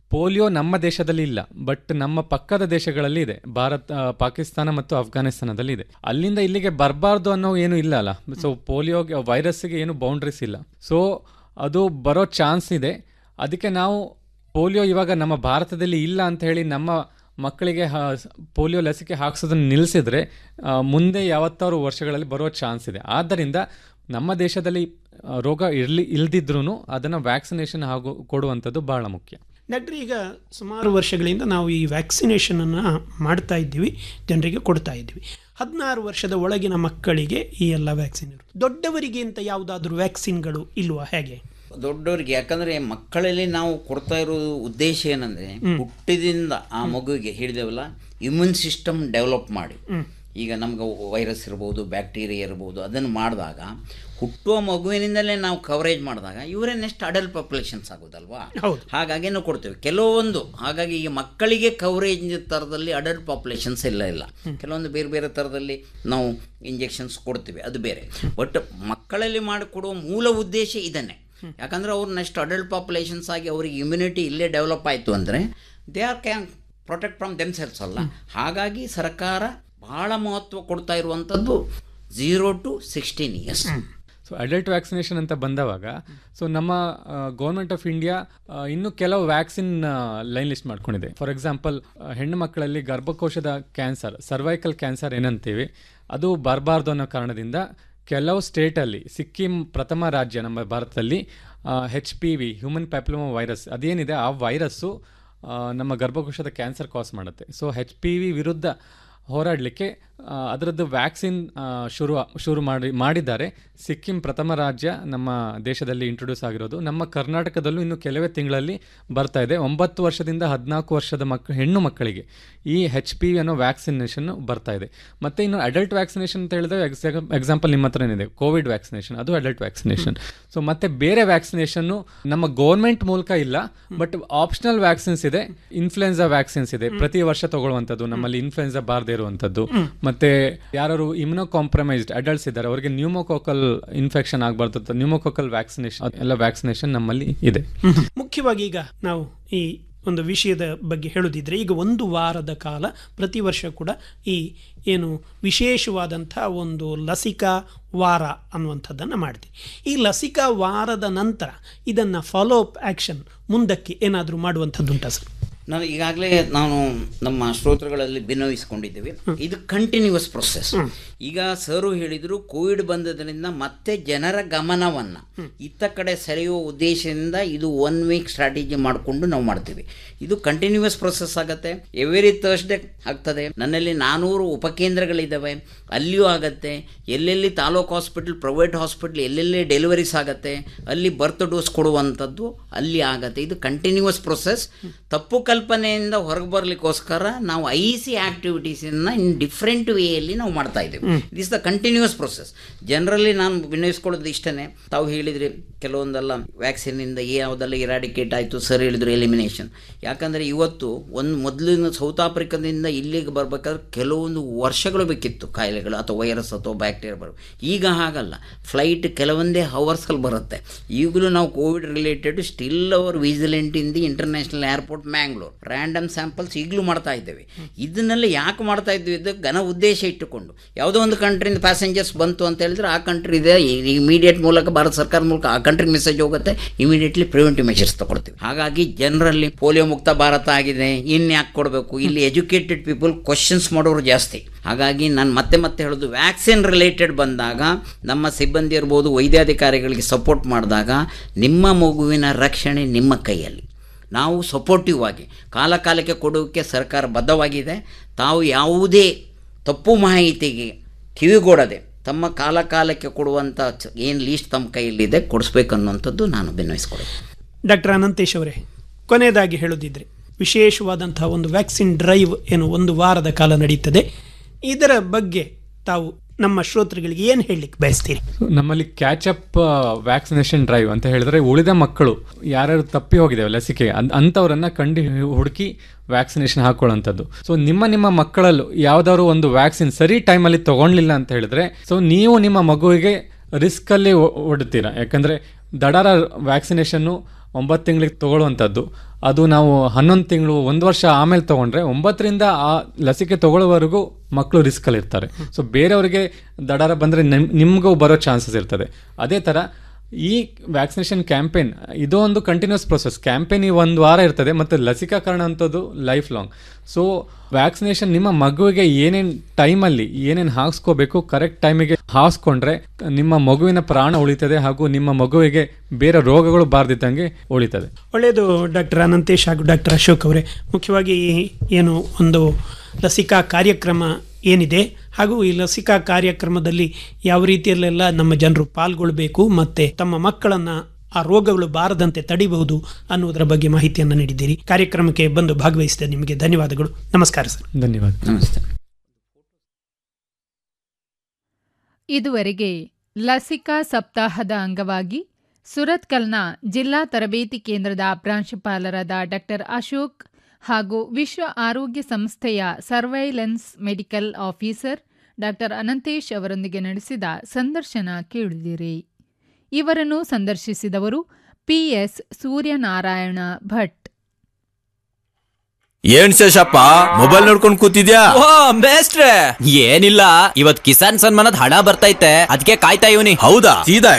ಪೋಲಿಯೋ ನಮ್ಮ ದೇಶದಲ್ಲಿ ಇಲ್ಲ ಬಟ್ ನಮ್ಮ ಪಕ್ಕದ ದೇಶಗಳಲ್ಲಿ ಇದೆ ಭಾರತ ಆ, ಪಾಕಿಸ್ತಾನ ಮತ್ತು ಅಫ್ಘಾನಿಸ್ತಾನದಲ್ಲಿ ಇದೆ ಅಲ್ಲಿಂದ ಇಲ್ಲಿಗೆ ಬರಬಾರ್ದು ಅನ್ನೋ ಏನು ಇಲ್ಲ ಅಲ್ಲ ಸೊ ಪೋಲಿಯೋಗೆ ವೈರಸ್ಗೆ ಏನು ಬೌಂಡ್ರೀಸ್ ಇಲ್ಲ ಸೊ ಅದು ಬರೋ ಚಾನ್ಸ್ ಇದೆ ಅದಕ್ಕೆ ನಾವು ಪೋಲಿಯೋ ಇವಾಗ ನಮ್ಮ ಭಾರತದಲ್ಲಿ ಇಲ್ಲ ಅಂತ ಹೇಳಿ ನಮ್ಮ ಮಕ್ಕಳಿಗೆ ಹ- ಪೋಲಿಯೋ ಲಸಿಕೆ ಹಾಕ್ಸೋದನ್ನು ನಿಲ್ಲಿಸಿದ್ರೆ ಆ, ಮುಂದೆ ಯಾವತ್ತಾರು ವರ್ಷಗಳಲ್ಲಿ ಬರೋ ಚಾನ್ಸ್ ಇದೆ ಆದ್ದರಿಂದ ನಮ್ಮ ದೇಶದಲ್ಲಿ ಆ, ರೋಗ ಇರಲಿ ಇಲ್ದಿದ್ರೂ ಅದನ್ನು ವ್ಯಾಕ್ಸಿನೇಷನ್ ಹಾಗೂ ಕೊಡುವಂಥದ್ದು ಬಹಳ ಮುಖ್ಯ ಡಾಕ್ಟರ್ ಈಗ ಸುಮಾರು ವರ್ಷಗಳಿಂದ ನಾವು ಈ ವ್ಯಾಕ್ಸಿನೇಷನನ್ನು ಮಾಡ್ತಾ ಇದ್ದೀವಿ ಜನರಿಗೆ ಕೊಡ್ತಾ ಇದ್ದೀವಿ ಹದಿನಾರು ವರ್ಷದ ಒಳಗಿನ ಮಕ್ಕಳಿಗೆ ಈ ಎಲ್ಲ ವ್ಯಾಕ್ಸಿನ್ ಇರುತ್ತೆ ದೊಡ್ಡವರಿಗೆ ಅಂತ ಯಾವುದಾದ್ರೂ ವ್ಯಾಕ್ಸಿನ್ಗಳು ಇಲ್ವಾ ಹೇಗೆ ದೊಡ್ಡವರಿಗೆ ಯಾಕಂದ್ರೆ ಮಕ್ಕಳಲ್ಲಿ ನಾವು ಕೊಡ್ತಾ ಇರೋದು ಉದ್ದೇಶ ಏನಂದ್ರೆ ಹುಟ್ಟಿದಿಂದ ಆ ಮಗುವಿಗೆ ಹೇಳಿದೆವಲ್ಲ ಇಮ್ಯೂನ್ ಸಿಸ್ಟಮ್ ಡೆವಲಪ್ ಮಾಡಿ ಈಗ ನಮ್ಗೆ ವೈರಸ್ ಇರ್ಬೋದು ಬ್ಯಾಕ್ಟೀರಿಯಾ ಇರ್ಬೋದು ಅದನ್ನು ಮಾಡಿದಾಗ ಹುಟ್ಟುವ ಮಗುವಿನಿಂದಲೇ ನಾವು ಕವರೇಜ್ ಮಾಡಿದಾಗ ಇವರೇ ನೆಕ್ಸ್ಟ್ ಅಡಲ್ಟ್ ಪಾಪ್ಯುಲೇಷನ್ಸ್ ಆಗೋದಲ್ವಾ ಹೌದು. ಹಾಗಾಗಿ ನಾವು ಕೊಡ್ತೇವೆ ಕೆಲವೊಂದು ಹಾಗಾಗಿ ಈ ಮಕ್ಕಳಿಗೆ ಕವರೇಜ್ ಥರದಲ್ಲಿ ಅಡಲ್ಟ್ ಪಾಪ್ಯುಲೇಷನ್ಸ್ ಇಲ್ಲ ಇಲ್ಲ ಕೆಲವೊಂದು ಬೇರೆ ಬೇರೆ ಥರದಲ್ಲಿ ನಾವು ಇಂಜೆಕ್ಷನ್ಸ್ ಕೊಡ್ತೀವಿ ಅದು ಬೇರೆ ಬಟ್ ಮಕ್ಕಳಲ್ಲಿ ಮಾಡಿಕೊಡುವ ಮೂಲ ಉದ್ದೇಶ ಇದನ್ನೇ ಯಾಕಂದ್ರೆ ಅವ್ರು ನೆಕ್ಸ್ಟ್ ಅಡಲ್ಟ್ ಪಾಪ್ಯುಲೇಷನ್ಸ್ ಆಗಿ ಅವರಿಗೆ ಇಮ್ಯುನಿಟಿ ಇಲ್ಲೇ ಡೆವಲಪ್ ಆಯಿತು ಅಂದರೆ they are can protect from themselves ಅಲ್ಲ ಹಾಗಾಗಿ ಸರ್ಕಾರ ಬಹಳ ಮಹತ್ವ ಕೊಡ್ತಾ ಇರುವಂಥದ್ದು zero to sixteen years so adult vaccination ಅಂತ ಬಂದವಾಗ ಸೊ ನಮ್ಮ ಗೌರ್ಮೆಂಟ್ ಆಫ್ ಇಂಡಿಯಾ ಇನ್ನು ಕೆಲವು ವ್ಯಾಕ್ಸಿನ್ ಲೈನ್ ಲಿಸ್ಟ್ ಮಾಡ್ಕೊಂಡಿದೆ ಫಾರ್ ಎಕ್ಸಾಂಪಲ್ ಹೆಣ್ಣು ಮಕ್ಕಳಲ್ಲಿ ಗರ್ಭಕೋಶದ ಕ್ಯಾನ್ಸರ್ ಸರ್ವೈಕಲ್ ಕ್ಯಾನ್ಸರ್ ಏನಂತೀವಿ ಅದು ಬರಬಾರ್ದು ಅನ್ನೋ ಕಾರಣದಿಂದ ಕೆಲವು ಸ್ಟೇಟಲ್ಲಿ ಸಿಕ್ಕಿಂ ಪ್ರಥಮ ರಾಜ್ಯ ನಮ್ಮ ಭಾರತದಲ್ಲಿ H P V human papilloma virus ಅದೇನಿದೆ ಆ ವೈರಸ್ಸು ಆ, ನಮ್ಮ ಗರ್ಭಕೋಶದ ಕ್ಯಾನ್ಸರ್ ಕಾಸ್ ಮಾಡುತ್ತೆ ಸೊ ಹೆಚ್ ಪಿ ವಿ ವಿರುದ್ಧ ಹೋರಾಡಲಿಕ್ಕೆ ಅದರದ್ದು ವ್ಯಾಕ್ಸಿನ್ ಶುರು ಶುರು ಮಾಡಿ ಮಾಡಿದ್ದಾರೆ ಸಿಕ್ಕಿಂ ಪ್ರಥಮ ರಾಜ್ಯ ನಮ್ಮ ದೇಶದಲ್ಲಿ ಇಂಟ್ರೊಡ್ಯೂಸ್ ಆಗಿರೋದು ನಮ್ಮ ಕರ್ನಾಟಕದಲ್ಲೂ ಇನ್ನು ಕೆಲವೇ ತಿಂಗಳಲ್ಲಿ ಬರ್ತಾ ಇದೆ ಒಂಬತ್ತು ವರ್ಷದಿಂದ ಹದಿನಾಲ್ಕು ವರ್ಷದ ಮಕ್ ಹೆಣ್ಣು ಮಕ್ಕಳಿಗೆ ಈ ಹೆಚ್ ಪಿ ವಿ ಅನ್ನೋ ವ್ಯಾಕ್ಸಿನೇಷನ್ ಬರ್ತಾ ಇದೆ ಮತ್ತು ಇನ್ನು ಅಡಲ್ಟ್ ವ್ಯಾಕ್ಸಿನೇಷನ್ ಅಂತ ಹೇಳಿದ್ರೆ ಎಕ್ಸಾಂಪಲ್ ನಿಮ್ಮ ಹತ್ರ ಏನಿದೆ ಕೋವಿಡ್ ವ್ಯಾಕ್ಸಿನೇಷನ್ ಅದು ಅಡಲ್ಟ್ ವ್ಯಾಕ್ಸಿನೇಷನ್ ಸೊ ಮತ್ತೆ ಬೇರೆ ವ್ಯಾಕ್ಸಿನೇಷನ್ನು ನಮ್ಮ ಗೌರ್ಮೆಂಟ್ ಮೂಲಕ ಇಲ್ಲ ಬಟ್ ಆಪ್ಷನಲ್ ವ್ಯಾಕ್ಸಿನ್ಸ್ ಇದೆ ಇನ್ಫ್ಲುಯೆನ್ಸಾ ವ್ಯಾಕ್ಸಿನ್ಸ್ ಇದೆ ಪ್ರತಿ ವರ್ಷ ತಗೊಳ್ಳುವಂಥದ್ದು ನಮ್ಮಲ್ಲಿ ಇನ್ಫ್ಲುಯೆನ್ಸಾ ಬಾರದೇ ಇರುವಂಥದ್ದು ಮತ್ತೆ ಯಾರು ಇಮ್ಯುನೋ ಕಾಂಪ್ರಮೈಸ್ಡ್ ಅಡಲ್ಟ್ಸ್ ಇದ್ದಾರೆ ಅವರಿಗೆ ನ್ಯೂಮೋಕೋಕಲ್ ಇನ್ಫೆಕ್ಷನ್ ಆಗಬಾರ್ದು ನ್ಯೂಮೋಕೋಕಲ್ ವ್ಯಾಕ್ಸಿನೇಷನ್ ಎಲ್ಲ ವ್ಯಾಕ್ಸಿನೇಷನ್ ನಮ್ಮಲ್ಲಿ ಇದೆ ಮುಖ್ಯವಾಗಿ ಈಗ ನಾವು ಈ ಒಂದು ವಿಷಯದ ಬಗ್ಗೆ ಹೇಳುದಿದ್ರೆ ಈಗ ಒಂದು ವಾರದ ಕಾಲ ಪ್ರತಿ ವರ್ಷ ಕೂಡ ಈ ಏನು ವಿಶೇಷವಾದಂಥ ಒಂದು ಲಸಿಕಾ ವಾರ ಅನ್ನುವಂಥದ್ದನ್ನು ಮಾಡ್ತೀವಿ ಈ ಲಸಿಕಾ ವಾರದ ನಂತರ ಇದನ್ನು ಫಾಲೋ ಅಪ್ ಆ್ಯಕ್ಷನ್ ಮುಂದಕ್ಕೆ ಏನಾದರೂ ಮಾಡುವಂಥದ್ದುಂಟಾ ಸರ್ ನಾನು ಈಗಾಗಲೇ ನಾನು ನಮ್ಮ ಶ್ರೋತೃಗಳಲ್ಲಿ ಭಿನ್ನವಿಸಿಕೊಂಡಿದ್ದೇವೆ ಇದು ಕಂಟಿನ್ಯೂಸ್ ಪ್ರೊಸೆಸ್ ಈಗ ಸರು ಹೇಳಿದ್ರು ಕೋವಿಡ್ ಬಂದದ್ರಿಂದ ಮತ್ತೆ ಜನರ ಗಮನವನ್ನ ಇತ್ತ ಕಡೆ ಸೆಳೆಯುವ ಉದ್ದೇಶದಿಂದ ಇದು ಒನ್ ವೀಕ್ ಸ್ಟ್ರಾಟಜಿ ಮಾಡಿಕೊಂಡು ನಾವು ಮಾಡ್ತೀವಿ ಇದು ಕಂಟಿನ್ಯೂಸ್ ಪ್ರೊಸೆಸ್ ಆಗುತ್ತೆ ಎವ್ರಿ ಥರ್ಸ್ಡೇ ಆಗ್ತದೆ ನನ್ನಲ್ಲಿ ನಾನೂರು ಉಪಕೇಂದ್ರಗಳಿದ್ದಾವೆ ಅಲ್ಲಿಯೂ ಆಗತ್ತೆ ಎಲ್ಲೆಲ್ಲಿ ತಾಲೂಕು ಹಾಸ್ಪಿಟಲ್ ಪ್ರೈವೇಟ್ ಹಾಸ್ಪಿಟಲ್ ಎಲ್ಲೆಲ್ಲಿ ಡೆಲಿವರೀಸ್ ಆಗತ್ತೆ ಅಲ್ಲಿ ಬರ್ತ್ ಡೋಸ್ ಕೊಡುವಂಥದ್ದು ಅಲ್ಲಿ ಆಗತ್ತೆ ಇದು ಕಂಟಿನ್ಯೂಸ್ ಪ್ರೊಸೆಸ್ ತಪ್ಪು ಕಲ್ಪನೆಯಿಂದ ಹೊರಗೆ ಬರಲಿಕ್ಕೋಸ್ಕರ ನಾವು ಐ ಸಿ ಆಕ್ಟಿವಿಟೀಸನ್ನು ಇನ್ ಡಿಫ್ರೆಂಟ್ ವೇಯಲ್ಲಿ ನಾವು ಮಾಡ್ತಾ ಇದ್ದೇವೆ ದಿಸ್ ದ ಕಂಟಿನ್ಯೂಸ್ ಪ್ರೊಸೆಸ್ ಜನರಲ್ಲಿ ನಾನು ವಿನಯಿಸ್ಕೊಳ್ಳೋದು ಇಷ್ಟನೇ ತಾವು ಹೇಳಿದ್ರಿ ಕೆಲವೊಂದೆಲ್ಲ ವ್ಯಾಕ್ಸಿನಿಂದ ಯಾವುದೆಲ್ಲ ಇರಾಡಿಕೇಟ್ ಆಯಿತು ಸರ್ ಹೇಳಿದ್ರು ಎಲಿಮಿನೇಷನ್ ಯಾಕಂದರೆ ಇವತ್ತು ಒಂದು ಮೊದಲಿನ ಸೌತ್ ಆಫ್ರಿಕಾದಿಂದ ಇಲ್ಲಿಗೆ ಬರಬೇಕಾದ್ರೆ ಕೆಲವೊಂದು ವರ್ಷಗಳು ಬೇಕಿತ್ತು ಕಾಯಿಲೆಗಳು ಅಥವಾ ವೈರಸ್ ಅಥವಾ ಬ್ಯಾಕ್ಟೀರಿಯಾ ಬರೋ ಈಗ ಹಾಗಲ್ಲ ಫ್ಲೈಟ್ ಕೆಲವೊಂದೇ ಹವರ್ಸಲ್ಲಿ ಬರುತ್ತೆ ಈಗಲೂ ನಾವು covid related still our vigilant in the international airport Mangalore random samples ಈಗಲೂ ಮಾಡ್ತಾ ಇದ್ದೇವೆ ಇದನ್ನೆಲ್ಲ ಯಾಕೆ ಮಾಡ್ತಾ ಇದ್ವಿ ಇದು ಘನ ಉದ್ದೇಶ ಇಟ್ಟುಕೊಂಡು ಯಾವುದೋ ಒಂದು ಕಂಟ್ರಿಯಿಂದ ಪ್ಯಾಸೆಂಜರ್ಸ್ ಬಂತು ಅಂತ ಹೇಳಿದ್ರೆ ಆ ಕಂಟ್ರಿ ಇದೆ ಇಮಿಡಿಯೇಟ್ ಮೂಲಕ ಭಾರತ ಸರ್ಕಾರ ಮೂಲಕ ಆ ಕಂಟ್ರಿಗೆ ಮೆಸೇಜ್ ಹೋಗುತ್ತೆ ಇಮಿಡಿಯೇಟ್ಲಿ ಪ್ರಿವೆಂಟಿವ್ ಮೆಷರ್ಸ್ ತಗೊಳ್ತೀವಿ ಹಾಗಾಗಿ ಜನರಲ್ಲಿ ಪೋಲಿಯೋ ಮುಕ್ತ ಭಾರತ ಆಗಿದೆ ಇನ್ನು ಯಾಕೆ ಕೊಡಬೇಕು ಇಲ್ಲಿ ಎಜುಕೇಟೆಡ್ ಪೀಪಲ್ ಕ್ವಶನ್ಸ್ ಮಾಡೋರು ಜಾಸ್ತಿ ಹಾಗಾಗಿ ನಾನು ಮತ್ತೆ ಮತ್ತೆ ಹೇಳೋದು ವ್ಯಾಕ್ಸಿನ್ ರಿಲೇಟೆಡ್ ಬಂದಾಗ ನಮ್ಮ ಸಿಬ್ಬಂದಿ ಇರ್ಬೋದು ವೈದ್ಯಾಧಿಕಾರಿಗಳಿಗೆ ಸಪೋರ್ಟ್ ಮಾಡಿದಾಗ ನಿಮ್ಮ ಮಗುವಿನ ರಕ್ಷಣೆ ನಿಮ್ಮ ಕೈಯಲ್ಲಿ ನಾವು ಸಪೋರ್ಟಿವ್ ಆಗಿ ಕಾಲ ಕಾಲಕ್ಕೆ ಕೊಡೋಕ್ಕೆ ಸರ್ಕಾರ ಬದ್ಧವಾಗಿದೆ ತಾವು ಯಾವುದೇ ತಪ್ಪು ಮಾಹಿತಿಗೆ ಕಿವಿಗೊಡದೆ ತಮ್ಮ ಕಾಲ ಕಾಲಕ್ಕೆ ಕೊಡುವಂಥ ಏನು ಲೀಸ್ಟ್ ತಮ್ಮ ಕೈಯಲ್ಲಿದೆ ಕೊಡಿಸ್ಬೇಕು ಅನ್ನುವಂಥದ್ದು ನಾನು ಭಿನ್ನವಿಸ್ಕೊಡೋದು ಡಾಕ್ಟರ್ ಅನಂತೇಶ್ ಅವರೇ ಕೊನೆಯದಾಗಿ ಹೇಳೋದಿದ್ರೆ ವಿಶೇಷವಾದಂತಹ ಒಂದು ವ್ಯಾಕ್ಸಿನ್ ಡ್ರೈವ್ ಏನು ಒಂದು ವಾರದ ಕಾಲ ನಡೀತದೆ ಇದರ ಬಗ್ಗೆ ತಾವು ನಮ್ಮ ಶ್ರೋತೃಗಳಿಗೆ ಏನು ಹೇಳಲಿಕ್ಕೆ ಬಯಸ್ತೀರಿ ನಮ್ಮಲ್ಲಿ ಕ್ಯಾಚಪ್ ವ್ಯಾಕ್ಸಿನೇಷನ್ ಡ್ರೈವ್ ಅಂತ ಹೇಳಿದ್ರೆ ಉಳಿದ ಮಕ್ಕಳು ಯಾರ್ಯಾರು ತಪ್ಪಿ ಹೋಗಿದ್ದೇವೆ ಲಸಿಕೆ ಅನ್- ಅಂಥವ್ರನ್ನ ಕಂಡು ಹುಡುಕಿ ವ್ಯಾಕ್ಸಿನೇಷನ್ ಹಾಕೊಳ್ಳೋಂಥದ್ದು ಸೊ ನಿಮ್ಮ ನಿಮ್ಮ ಮಕ್ಕಳಲ್ಲೂ ಯಾವ್ದಾದ್ರು ಒಂದು ವ್ಯಾಕ್ಸಿನ್ ಸರಿ ಟೈಮಲ್ಲಿ ತಗೊಳ್ಲಿಲ್ಲ ಅಂತ ಹೇಳಿದ್ರೆ ಸೊ ನೀವು ನಿಮ್ಮ ಮಗುವಿಗೆ ರಿಸ್ಕಲ್ಲಿ ಒಡ್ತೀರಾ ಯಾಕಂದ್ರೆ ದಡಾರ ವ್ಯಾಕ್ಸಿನೇಷನ್ನು ಒಂಬತ್ತು ತಿಂಗಳಿಗೆ ತಗೊಳ್ಳುವಂಥದ್ದು ಅದು ನಾವು ಹನ್ನೊಂದು ತಿಂಗಳು ಒಂದು ವರ್ಷ ಆಮೇಲೆ ತಗೊಂಡ್ರೆ ಒಂಬತ್ತರಿಂದ ಆ ಲಸಿಕೆ ತಗೊಳ್ಳೋವರೆಗೂ ಮಕ್ಕಳು ರಿಸ್ಕಲ್ಲಿ ಇರ್ತಾರೆ ಸೊ ಬೇರೆಯವರಿಗೆ ದಡಾರ ಬಂದರೆ ನಿಮ್ ನಿಮಗೂ ಬರೋ ಚಾನ್ಸಸ್ ಇರ್ತದೆ ಅದೇ ಥರ ಈ ವ್ಯಾಕ್ಸಿನೇಷನ್ ಕ್ಯಾಂಪೇನ್ ಇದು ಒಂದು ಕಂಟಿನ್ಯೂಸ್ ಪ್ರೊಸೆಸ್ ಕ್ಯಾಂಪೇನ್ ಈ ಒಂದು ವಾರ ಇರ್ತದೆ ಮತ್ತು ಲಸಿಕಾಕರಣ ಅಂಥದ್ದು ಲೈಫ್ ಲಾಂಗ್ ಸೊ ವ್ಯಾಕ್ಸಿನೇಷನ್ ನಿಮ್ಮ ಮಗುವಿಗೆ ಏನೇನು ಟೈಮಲ್ಲಿ ಏನೇನು ಹಾಕ್ಸ್ಕೋಬೇಕು ಕರೆಕ್ಟ್ ಟೈಮಿಗೆ ಹಾಕ್ಸ್ಕೊಂಡ್ರೆ ನಿಮ್ಮ ಮಗುವಿನ ಪ್ರಾಣ ಉಳಿತದೆ ಹಾಗೂ ನಿಮ್ಮ ಮಗುವಿಗೆ ಬೇರೆ ರೋಗಗಳು ಬಾರ್ದಿದ್ದಂಗೆ ಉಳಿತದೆ ಒಳ್ಳೆಯದು ಡಾಕ್ಟರ್ ಅನಂತೇಶ್ ಹಾಗೂ ಡಾಕ್ಟರ್ ಅಶೋಕ್ ಅವರೇ ಮುಖ್ಯವಾಗಿ ಏನು ಒಂದು ಲಸಿಕಾ ಕಾರ್ಯಕ್ರಮ ಏನಿದೆ ಹಾಗೂ ಈ ಲಸಿಕಾ ಕಾರ್ಯಕ್ರಮದಲ್ಲಿ ಯಾವ ರೀತಿಯಲ್ಲೆಲ್ಲ ನಮ್ಮ ಜನರು ಪಾಲ್ಗೊಳ್ಬೇಕು ಮತ್ತೆ ತಮ್ಮ ಮಕ್ಕಳನ್ನ ಆ ರೋಗಗಳು ಬಾರದಂತೆ ತಡಿಬಹುದು ಅನ್ನುವುದರ ಬಗ್ಗೆ ಮಾಹಿತಿಯನ್ನು ನೀಡಿದ್ದೀರಿ ಕಾರ್ಯಕ್ರಮಕ್ಕೆ ಬಂದು ಭಾಗವಹಿಸಿದ ನಿಮಗೆ ಧನ್ಯವಾದಗಳು ನಮಸ್ಕಾರ ಸರ್ ಧನ್ಯವಾದ ನಮಸ್ತೆ ಇದುವರೆಗೆ ಲಸಿಕಾ ಸಪ್ತಾಹದ ಅಂಗವಾಗಿ ಸುರತ್ಕಲ್ನ ಜಿಲ್ಲಾ ತರಬೇತಿ ಕೇಂದ್ರದ ಪ್ರಾಂಶುಪಾಲರಾದ ಡಾಕ್ಟರ್ ಅಶೋಕ್ ಹಾಗೂ ವಿಶ್ವ ಆರೋಗ್ಯ ಸಂಸ್ಥೆಯ surveillance medical officer doctor Ananthesh ಅವರೊಂದಿಗೆ ನಡೆಸಿದ ಸಂದರ್ಶನ ಕೇಳಿದಿರಿ ಇವರನ್ನು ಸಂದರ್ಶಿಸಿದವರು ಪಿಎಸ್ ಸೂರ್ಯನಾರಾಯಣ ಭಟ್ ಏನ್ ಶೇಷಪ್ಪ ಮೊಬೈಲ್ ನೋಡ್ಕೊಂಡ್ ಕೂತಿದ್ಯಾ ಓ ಬೇಸ್ಟ್ರೆ ಏನಿಲ್ಲ ಇವತ್ ಕಿಸಾನ್ ಸನ್ಮಾನದ ಹಣ ಬರ್ತೈತೆ ಅದಕ್ಕೆ ಕಾಯ್ತಾ ಇವನಿ ಹೌದಾ ಸೀದಾ